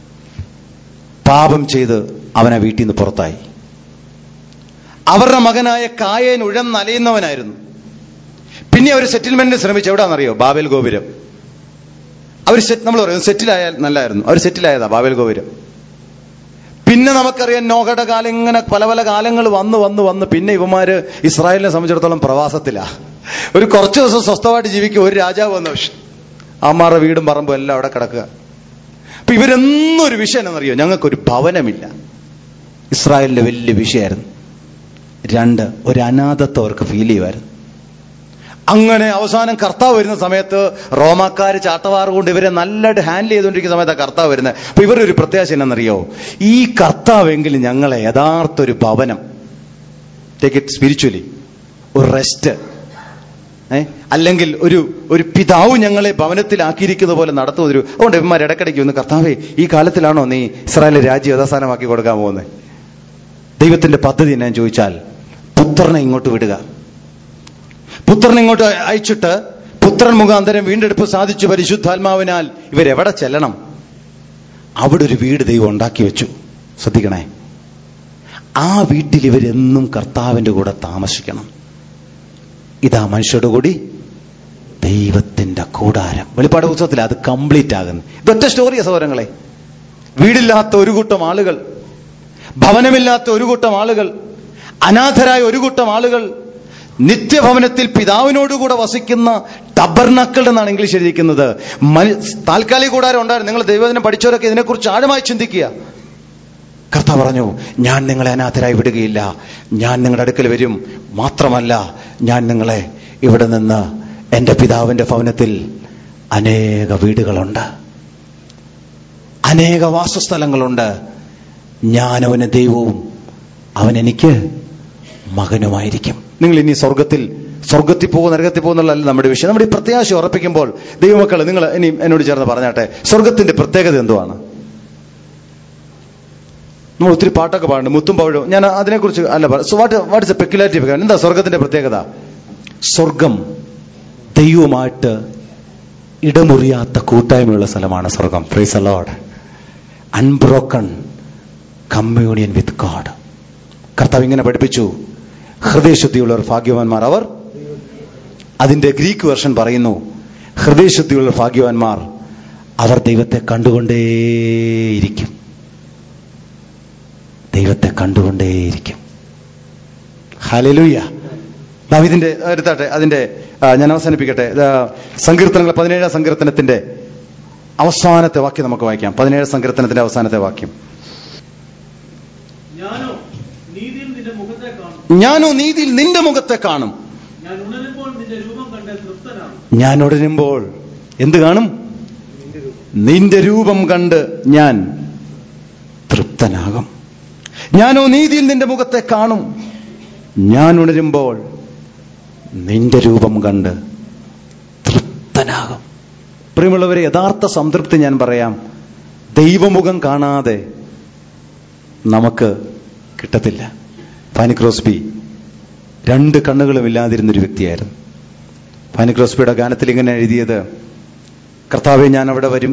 പാപം ചെയ്ത് അവനെ വീട്ടിൽ നിന്ന് പുറത്തായി അവരുടെ മകനായ കായേൻ ഉഴന്നലയുന്നവനായിരുന്നു പിന്നെ അവർ സെറ്റിൽമെന്റിന് ശ്രമിച്ചു എവിടാണെന്നറിയോ ബാബേൽ ഗോപുരം അവർ സെറ്റ് നമ്മൾ പറയും സെറ്റിലായാൽ നല്ലായിരുന്നു അവർ സെറ്റിലായതാ ബാബേൽ ഗോപുരം പിന്നെ നമുക്കറിയാം നോഹയുടെ കാലം ഇങ്ങനെ പല പല കാലങ്ങൾ വന്ന് വന്ന് വന്ന് പിന്നെ ഇവന്മാര് ഇസ്രായേലിനെ സംബന്ധിച്ചിടത്തോളം പ്രവാസത്തിലാ ഒരു കുറച്ച് ദിവസം സ്വസ്ഥമായിട്ട് ജീവിക്കും ഒരു രാജാവ് വന്ന അമ്മാരുടെ വീടും പറമ്പും എല്ലാം അവിടെ കിടക്കുക അപ്പൊ ഇവരെന്നും ഒരു വിഷയം എന്നറിയോ ഞങ്ങൾക്കൊരു ഭവനമില്ല ഇസ്രായേലിന്റെ വലിയ വിഷയമായിരുന്നു രണ്ട് ഒരു അനാഥത്വം അവർക്ക് ഫീൽ ചെയ്യുമായിരുന്നു അങ്ങനെ അവസാനം കർത്താവ് വരുന്ന സമയത്ത് റോമാക്കാർ ചാട്ടവാറ് കൊണ്ട് ഇവരെ നല്ലതായിട്ട് ഹാൻഡിൽ ചെയ്തുകൊണ്ടിരിക്കുന്ന സമയത്താണ് കർത്താവ് വരുന്നത് അപ്പൊ ഇവരുടെ ഒരു പ്രത്യാശ എന്നറിയോ ഈ കർത്താവെങ്കിലും ഞങ്ങളെ യഥാർത്ഥ ഒരു ഭവനം ടേക്ക് ഇറ്റ് സ്പിരിച്വലി ഒരു റെസ്റ്റ് ഏ അല്ലെങ്കിൽ ഒരു ഒരു പിതാവ് ഞങ്ങളെ ഭവനത്തിലാക്കിയിരിക്കുന്ന പോലെ നടത്തുന്ന ഒരു അതുകൊണ്ട് ഇവന്മാർ ഇടയ്ക്കിടയ്ക്ക് ഒന്ന് കർത്താവേ ഈ കാലത്തിലാണോ നീ ഇസ്രായേലിലെ രാജ്യം യഥാസ്ഥാനമാക്കി കൊടുക്കാൻ പോകുന്നത് ദൈവത്തിന്റെ പദ്ധതി എന്നാ ചോദിച്ചാൽ പുത്രനെ ഇങ്ങോട്ട് വിടുക പുത്രനെ ഇങ്ങോട്ട് അയച്ചിട്ട് പുത്രൻ മുഖാന്തരം വീണ്ടെടുപ്പ് സാധിച്ചു പരിശുദ്ധാത്മാവിനാൽ ഇവരെവിടെ ചെല്ലണം അവിടെ ഒരു വീട് ദൈവം ഉണ്ടാക്കി വെച്ചു ശ്രദ്ധിക്കണേ ആ വീട്ടിൽ ഇവരെന്നും കർത്താവിന്റെ കൂടെ താമസിക്കണം ഇതാ മനുഷ്യരുടെ കൂടി ദൈവത്തിന്റെ കൂടാരം വെളിപ്പാട് പുസ്തകത്തിൽ അത് കംപ്ലീറ്റ് ആകുന്നു ഇതൊറ്റ സ്റ്റോറിയ സഹോദരങ്ങളെ വീടില്ലാത്ത ഒരു കൂട്ടം ആളുകൾ ഭവനമില്ലാത്ത ഒരു കൂട്ടം ആളുകൾ അനാഥരായ ഒരു കൂട്ടം ആളുകൾ നിത്യഭവനത്തിൽ പിതാവിനോടുകൂടെ വസിക്കുന്ന ടബർനക്കൾ എന്നാണ് ഇംഗ്ലീഷ് എഴുതിയിരിക്കുന്നത് മനി- താൽക്കാലിക കൂടാരം ഉണ്ടായിരുന്നു നിങ്ങൾ ദൈവദിനം പഠിച്ചവരൊക്കെ ഇതിനെക്കുറിച്ച് ആഴമായി ചിന്തിക്കുക കർത്താവ് പറഞ്ഞു ഞാൻ നിങ്ങളെ അനാഥരായി വിടുകയില്ല ഞാൻ നിങ്ങളുടെ അടുക്കൽ വരും മാത്രമല്ല ഞാൻ നിങ്ങളെ ഇവിടെ നിന്ന് എൻ്റെ പിതാവിൻ്റെ ഭവനത്തിൽ അനേക വീടുകളുണ്ട് അനേക വാസസ്ഥലങ്ങളുണ്ട് ഞാൻ അവന് ദൈവവും അവൻ എനിക്ക് മകനുമായിരിക്കും നിങ്ങൾ ഇനി സ്വർഗത്തിൽ സ്വർഗത്തിൽ പോകും നരകത്തിൽ പോകുന്നുള്ളതല്ല നമ്മുടെ വിഷയം നമ്മുടെ ഈ പ്രത്യാശ ഉറപ്പിക്കുമ്പോൾ ദൈവമക്കൾ നിങ്ങൾ ഇനി എന്നോട് ചേർന്ന് പറഞ്ഞാട്ടെ സ്വർഗത്തിന്റെ പ്രത്യേകത എന്തുവാണ് നമ്മൾ ഒത്തിരി പാട്ടൊക്കെ പാടുന്നുണ്ട് മുത്തും പവിഴവും ഞാൻ അതിനെക്കുറിച്ച് അല്ല what what is a peculiarity എന്താ സ്വർഗത്തിന്റെ പ്രത്യേകത സ്വർഗം ദൈവവുമായിട്ട് ഇടമുറിയാത്ത കൂട്ടായ്മയുള്ള സ്ഥലമാണ് സ്വർഗം prize allowed unbroken communion with God കർത്താവ് ഇങ്ങനെ പഠിപ്പിച്ചു ഹൃദയശുദ്ധിയുള്ളവർ ഭാഗ്യവാന്മാർ അവർ അതിന്റെ ഗ്രീക്ക് വെർഷൻ പറയുന്നു ഹൃദയശുദ്ധിയുള്ള ഭാഗ്യവാന്മാർ അവർ ദൈവത്തെ കണ്ടുകൊണ്ടേയിരിക്കും ദൈവത്തെ കണ്ടുകൊണ്ടേയിരിക്കും ഹലലുയ്യ നാം ഇതിന്റെ എടുത്താട്ടെ അതിന്റെ ആ, ഞാൻ അവസാനിപ്പിക്കട്ടെ ഇത്, സങ്കീർത്തനങ്ങൾ പതിനേഴാം സങ്കീർത്തനത്തിന്റെ അവസാനത്തെ വാക്യം നമുക്ക് വായിക്കാം പതിനേഴ് സങ്കീർത്തനത്തിന്റെ അവസാനത്തെ വാക്യം ഞാനോ നീതിയിൽ നിന്റെ മുഖത്തെ കാണും ഞാൻ ഉണരുമ്പോൾ നിന്റെ രൂപം കണ്ട് തൃപ്തനാകും ഞാൻ ഉടരുമ്പോൾ എന്ത് കാണും നിന്റെ രൂപം കണ്ട് ഞാൻ തൃപ്തനാകും ഞാനോ നീതിയിൽ നിന്റെ മുഖത്തെ കാണും ഞാൻ ഉണരുമ്പോൾ നിന്റെ രൂപം കണ്ട് തൃപ്തനാകും പ്രിയമുള്ളവരെ യഥാർത്ഥ സംതൃപ്തി ഞാൻ പറയാം ദൈവമുഖം കാണാതെ നമുക്ക് കിട്ടത്തില്ല ഫാനി ക്രോസ്ബി രണ്ട് കണ്ണുകളും ഇല്ലാതിരുന്നൊരു വ്യക്തിയായിരുന്നു ഫാനി ക്രോസ്ബിയുടെ ഗാനത്തിൽ ഇങ്ങനെ എഴുതിയത് കർത്താവെ ഞാൻ അവിടെ വരും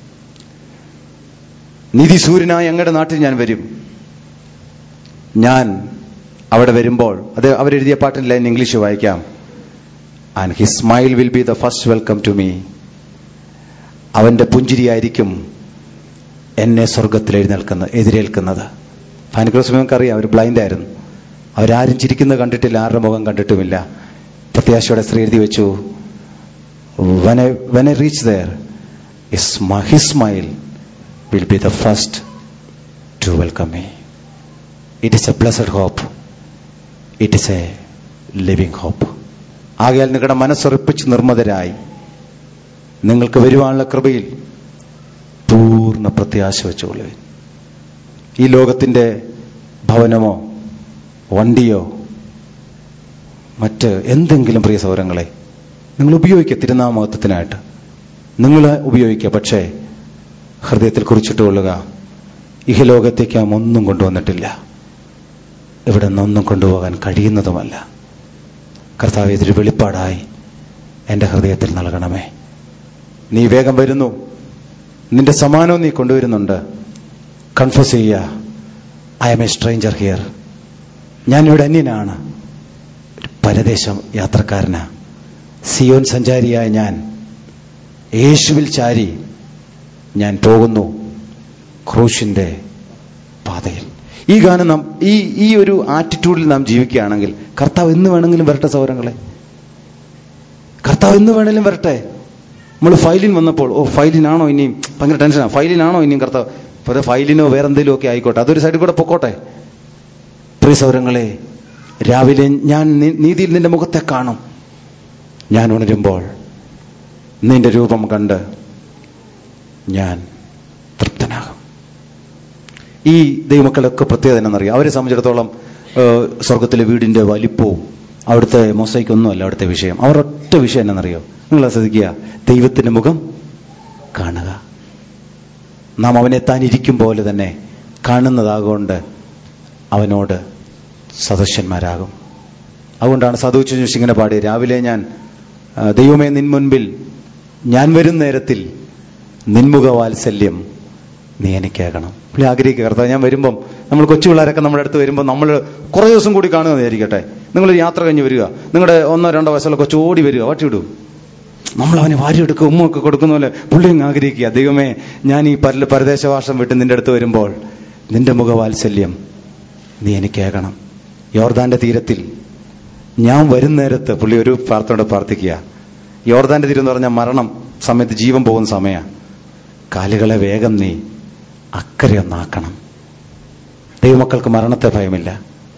നിധിസൂര്യനായ അങ്ങയുടെ നാട്ടിൽ ഞാൻ വരും ഞാൻ അവിടെ വരുമ്പോൾ അത് അവരെഴുതിയ പാട്ടിൻ ലൈൻ ഇംഗ്ലീഷ് വായിക്കാം and his smile will be the first welcome to me അവന്റെ പുഞ്ചിരിയായിരിക്കും എന്നെ സ്വർഗത്തിൽ എഴുന്നേൽക്കുന്ന എതിരേൽക്കുന്നത് ഫാനിക്രോസ് നമുക്കറിയാം അവർ ബ്ലൈൻഡ് ആയിരുന്നു അവരാരും ചിരിക്കുന്നത് കണ്ടിട്ടില്ല ആരുടെ മുഖം കണ്ടിട്ടുമില്ല പ്രത്യാശയോടെ സ്ത്രീ എഴുതി വെച്ചു when I, when I reach there, his, smi- his smile will be the first to welcome me. It is a blessed hope. It is a living hope. ആകയാൽ നിങ്ങളുടെ മനസ്സുറപ്പിച്ച് നിർമ്മതരായി നിങ്ങൾക്ക് വരുവാനുള്ള കൃപയിൽ പൂർണ്ണ പ്രത്യാശ വെച്ചുകൊള്ളുവിൻ ഈ ലോകത്തിന്റെ ഭവനമോ വണ്ടിയോ മറ്റ് എന്തെങ്കിലും പ്രിയ സൗരങ്ങളെ നിങ്ങൾ ഉപയോഗിക്കുക തിരുനാമത്വത്തിനായിട്ട് നിങ്ങൾ ഉപയോഗിക്കുക പക്ഷേ ഹൃദയത്തിൽ കുറിച്ചിട്ട് കൊള്ളുക ഇഹലോകത്തേക്ക് നാം ഒന്നും കൊണ്ടുവന്നിട്ടില്ല ഇവിടെ നിന്നൊന്നും കൊണ്ടുപോകാൻ കഴിയുന്നതുമല്ല കർത്താവ് ഇതൊരു വെളിപ്പാടായി എൻ്റെ ഹൃദയത്തിൽ നൽകണമേ നീ വേഗം വരുന്നു നിന്റെ സമാനവും നീ കൊണ്ടുവരുന്നുണ്ട് കൺഫ്യൂസ് ചെയ്യുക I am a stranger here ഞാനിവിടെ അന്യനാണ് ഒരു പരദേശം യാത്രക്കാരനാ സിയോൻ സഞ്ചാരിയായ ഞാൻ യേശുവിൽ ചാരി ഞാൻ പോകുന്നു ക്രൂശിന്റെ പാതയിൽ ഈ ഗാനം നാം ഈ ഈ ഒരു ആറ്റിറ്റ്യൂഡിൽ നാം ജീവിക്കുകയാണെങ്കിൽ കർത്താവ് എന്ന് വേണമെങ്കിലും വരട്ടെ സൗരങ്ങളെ കർത്താവ് എന്ന് വേണമെങ്കിലും വരട്ടെ നമ്മൾ ഫയലിൻ വന്നപ്പോൾ ഓ ഫയലിനാണോ ഇനിയും ഭയങ്കര ടെൻഷനാണ് ഫയലിനാണോ ഇനിയും കർത്താവ് ഇപ്പോൾ ഫയലിനോ വേറെ എന്തെങ്കിലും ഒക്കെ ആയിക്കോട്ടെ അതൊരു സൈഡിൽ കൂടെ പൊക്കോട്ടെ പ്രിയ സൗരങ്ങളെ രാവിലെ ഞാൻ നി- നീതിയിൽ നിന്റെ മുഖത്തെ കാണും ഞാൻ ഉണരുമ്പോൾ നിന്റെ രൂപം കണ്ട് ഞാൻ തൃപ്തനാകും ഈ ദൈവമക്കളൊക്കെ പ്രത്യേകത എന്നറിയാം അവരെ സംബന്ധിച്ചിടത്തോളം ഏഹ്, സ്വർഗത്തിലെ വീടിന്റെ വലിപ്പവും അവിടുത്തെ മൊസൈക്കൊന്നുമല്ല അവിടുത്തെ വിഷയം അവർ ഒറ്റ വിഷയം എന്നറിയോ നിങ്ങൾ ശ്രദ്ധിക്കുക ദൈവത്തിന്റെ മുഖം കാണുക നാം അവനെ താൻ ഇരിക്കും പോലെ തന്നെ കാണുന്നതാകൊണ്ട് അവനോട് സദസ്യന്മാരാകും അതുകൊണ്ടാണ് സാധു ചോദിച്ചു ഇങ്ങനെ പാടി രാവിലെ ഞാൻ ആ, ദൈവമേ നിൻ മുൻപിൽ ഞാൻ വരും നേരത്തിൽ നിൻമുഖ വാത്സല്യം നീ എനിക്കേകണം പുള്ളി ആഗ്രഹിക്കുക കർത്താവ് ഞാൻ വരുമ്പം നമ്മൾ കൊച്ചു പിള്ളേരൊക്കെ നമ്മുടെ അടുത്ത് വരുമ്പോൾ നമ്മൾ കുറേ ദിവസം കൂടി കാണുക വിചാരിക്കട്ടെ നിങ്ങൾ യാത്ര കഴിഞ്ഞ് വരിക നിങ്ങളുടെ ഒന്നോ രണ്ടോ വയസ്സുള്ള കൊച്ചു ഓടി വരിക വാട്ടി വിടും നമ്മൾ അവനെ വാരിയെടുക്കുക ഉമ്മൊക്കെ കൊടുക്കുന്ന പോലെ പുള്ളി അങ്ങ് ആഗ്രഹിക്കുക ദൈവമേ ഞാൻ ഈ പര പരദേശവാസം വിട്ട് നിന്റെ അടുത്ത് വരുമ്പോൾ നിന്റെ മുഖവാത്സല്യം നീ എനിക്കേകണം യോർദാന്റെ തീരത്തിൽ ഞാൻ വരും നേരത്ത് പുള്ളി ഒരു പ്രാർത്ഥനയോടെ പ്രാർത്ഥിക്കുക യോർദാന്റെ തീരം എന്ന് പറഞ്ഞാൽ മരണം സമയത്ത് ജീവൻ പോകുന്ന സമയ കാലുകളെ വേഗം നീ അക്കരെ ഒന്നാക്കണം ദൈവമക്കൾക്ക് മരണത്തെ ഭയമില്ല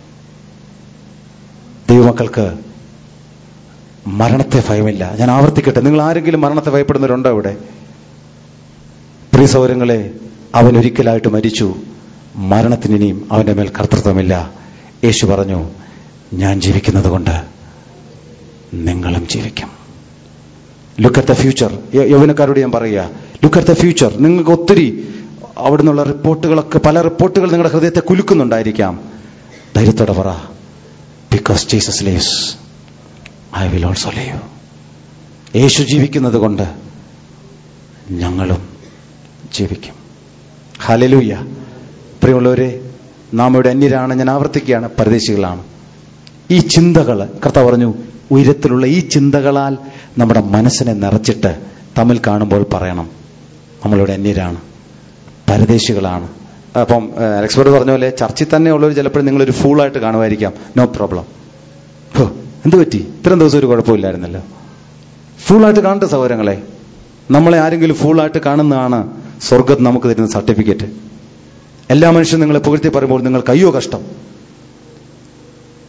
ദൈവമക്കൾക്ക് മരണത്തെ ഭയമില്ല ഞാൻ ആവർത്തിക്കട്ടെ നിങ്ങൾ ആരെങ്കിലും മരണത്തെ ഭയപ്പെടുന്നവരുണ്ടോ ഇവിടെ പ്രിയ സൗരങ്ങളെ അവൻ ഒരിക്കലായിട്ട് മരിച്ചു മരണത്തിന് ഇനിയും അവന്റെ മേൽ കർത്തൃത്വമില്ല യേശു പറഞ്ഞു ഞാൻ ജീവിക്കുന്നത് കൊണ്ട് നിങ്ങളും ജീവിക്കും ലുക്ക് അറ്റ് ദ ഫ്യൂച്ചർ യൗവനക്കാരോട് ഞാൻ പറയുക ലുക്ക് അറ്റ് ദ ഫ്യൂച്ചർ നിങ്ങൾക്ക് ഒത്തിരി അവിടെ നിന്നുള്ള റിപ്പോർട്ടുകളൊക്കെ പല റിപ്പോർട്ടുകൾ നിങ്ങളുടെ ഹൃദയത്തെ കുലുക്കുന്നുണ്ടായിരിക്കാം ധൈര്യത്തോടെ പറ because Jesus lives I will also live യേശു ജീവിക്കുന്നത് കൊണ്ട് ഞങ്ങളും ജീവിക്കും ഹലലൂയ പ്രിയമുള്ളവരെ നാം ഇവിടെ അന്യരാണ് ഞാൻ ആവർത്തിക്കുകയാണ് പരദേശികളാണ് ഈ ചിന്തകൾ കർത്താവ് പറഞ്ഞു ഉയരത്തിലുള്ള ഈ ചിന്തകളാൽ നമ്മുടെ മനസ്സിനെ നിറച്ചിട്ട് തമ്മിൽ കാണുമ്പോൾ പറയണം നമ്മളിവിടെ അന്യരാണ് പരദേശികളാണ് അപ്പം എക്സ്പെർട്ട് പറഞ്ഞ പോലെ ചർച്ചിൽ തന്നെ ഉള്ളവർ ചിലപ്പോഴും നിങ്ങളൊരു ഫൂളായിട്ട് കാണുമായിരിക്കാം നോ പ്രോബ്ലം ഹോ എന്ത് പറ്റി ഇത്രയും ദിവസം ഒരു കുഴപ്പമില്ലായിരുന്നല്ലോ ഫുള്ളായിട്ട് കാണട്ടെ സഹോദരങ്ങളെ നമ്മളെ ആരെങ്കിലും ഫുള്ളായിട്ട് കാണുന്നതാണ് സ്വർഗത്ത് നമുക്ക് തരുന്ന സർട്ടിഫിക്കറ്റ് എല്ലാ മനുഷ്യരും നിങ്ങളെ പുകഴ്ത്തി പറയുമ്പോൾ നിങ്ങൾക്ക് അയ്യോ കഷ്ടം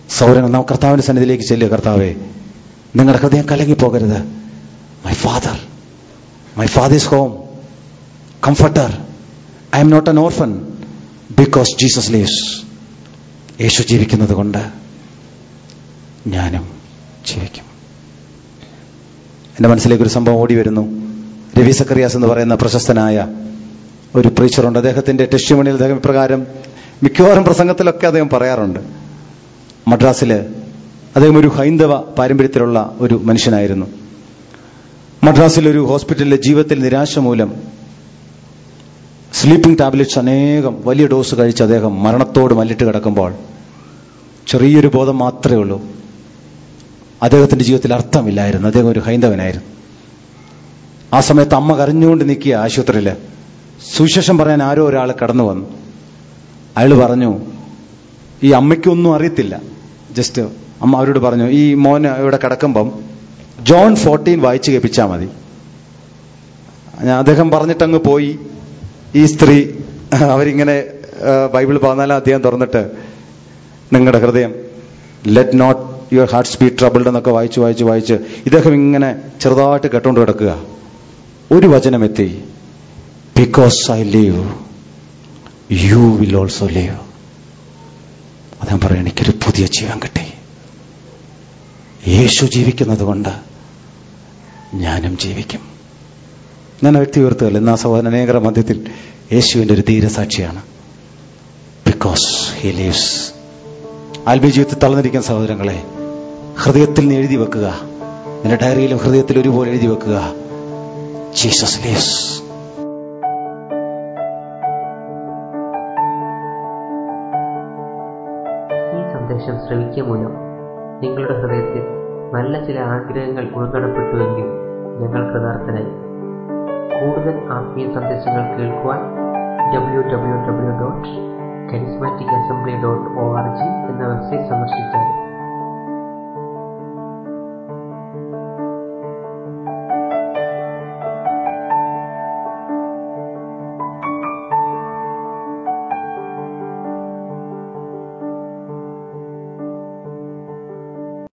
സൗരങ്ങൾ നാം കർത്താവിന്റെ സന്നിധിയിലേക്ക് ചെല്ലുക കർത്താവേ നിങ്ങളുടെ ഹൃദയം കലങ്ങിപ്പോകരുത് my father my father's home comforter I am not an orphan because Jesus lives യേശു ജീവിക്കുന്നത് കൊണ്ട് ഞാനും ജീവിക്കും എൻ്റെ മനസ്സിലേക്ക് ഒരു സംഭവം ഓടി വരുന്നു രവി സക്കറിയാസ് എന്ന് പറയുന്ന പ്രശസ്തനായ ഒരു പ്രീച്ചറുണ്ട് അദ്ദേഹത്തിന്റെ ടെസ്റ്റിമണിയിൽ അദ്ദേഹം ഇപ്രകാരം മിക്കവാറും പ്രസംഗത്തിലൊക്കെ അദ്ദേഹം പറയാറുണ്ട് മദ്രാസില് അദ്ദേഹം ഒരു ഹൈന്ദവ പാരമ്പര്യത്തിലുള്ള ഒരു മനുഷ്യനായിരുന്നു മദ്രാസിൽ ഒരു ഹോസ്പിറ്റലിലെ ജീവിതത്തിൽ നിരാശ മൂലം സ്ലീപ്പിംഗ് ടാബ്ലറ്റ്സ് അനേകം വലിയ ഡോസ് കഴിച്ച് അദ്ദേഹം മരണത്തോട് മല്ലിട്ട് കിടക്കുമ്പോൾ ചെറിയൊരു ബോധം മാത്രമേ ഉള്ളൂ അദ്ദേഹത്തിന്റെ ജീവിതത്തിൽ അർത്ഥമില്ലായിരുന്നു അദ്ദേഹം ഒരു ഹൈന്ദവനായിരുന്നു ആ സമയത്ത് അമ്മ കരഞ്ഞുകൊണ്ട് നിൽക്കുക ആശുപത്രിയിൽ സുവിശേഷം പറയാൻ ആരോ ഒരാൾ കടന്നു വന്നു അയാൾ പറഞ്ഞു ഈ അമ്മയ്ക്കൊന്നും അറിയത്തില്ല ജസ്റ്റ് അമ്മ അവരോട് പറഞ്ഞു ഈ മോന് ഇവിടെ കിടക്കുമ്പം ജോൺ ഫോർട്ടീൻ വായിച്ചു കേൾപ്പിച്ചാൽ മതി ഞാൻ അദ്ദേഹം പറഞ്ഞിട്ടങ്ങ് പോയി ഈ സ്ത്രീ അവരിങ്ങനെ ആ, ബൈബിൾ പതിനാലാം അധ്യായം തുറന്നിട്ട് നിങ്ങളുടെ ഹൃദയം let not your heart speed troubled എന്നൊക്കെ വായിച്ച് വായിച്ച് വായിച്ച് ഇദ്ദേഹം ഇങ്ങനെ ചെറുതായിട്ട് കേട്ടോണ്ട് കിടക്കുക ഒരു വചനം എത്തി because I live you will also live അദ്ദേഹം പറയും എനിക്കൊരു പുതിയ ജീവൻ കിട്ടി യേശു ജീവിക്കുന്നത് കൊണ്ട് ഞാനും ജീവിക്കും ഞാൻ ആ വ്യക്തി ഉയർത്തുകയല്ല ഇന്ന് ആ സഹോദരൻ അനേകരുടെ മധ്യത്തിൽ യേശുവിന്റെ ഒരു ധീരസാക്ഷിയാണ് ബിക്കോസ് ഹി ലീവ്സ് ആത്മീയ ജീവിതത്തിൽ തളർന്നിരിക്കുന്ന സഹോദരങ്ങളെ ഹൃദയത്തിൽ നീ എഴുതി വെക്കുക നിന്റെ ഡയറിയിലും ഹൃദയത്തിൽ ഒരുപോലെ എഴുതി വെക്കുക ജീസസ് ലീവ്സ് ഈ സന്ദേശം ശ്രവിക്കുക മൂലം നിങ്ങളുടെ ഹൃദയത്തിൽ നല്ല ചില ആഗ്രഹങ്ങൾ ഉൾനടപ്പെട്ടുവെങ്കിൽ ഞങ്ങൾ കൃതാർത്ഥനായി കൂടുതൽ ആത്മീയ സന്ദേശങ്ങൾ കേൾക്കുവാൻ W W W dot charismatic assembly dot O R G എന്ന വെബ്സൈറ്റ് സന്ദർശിച്ചാൽ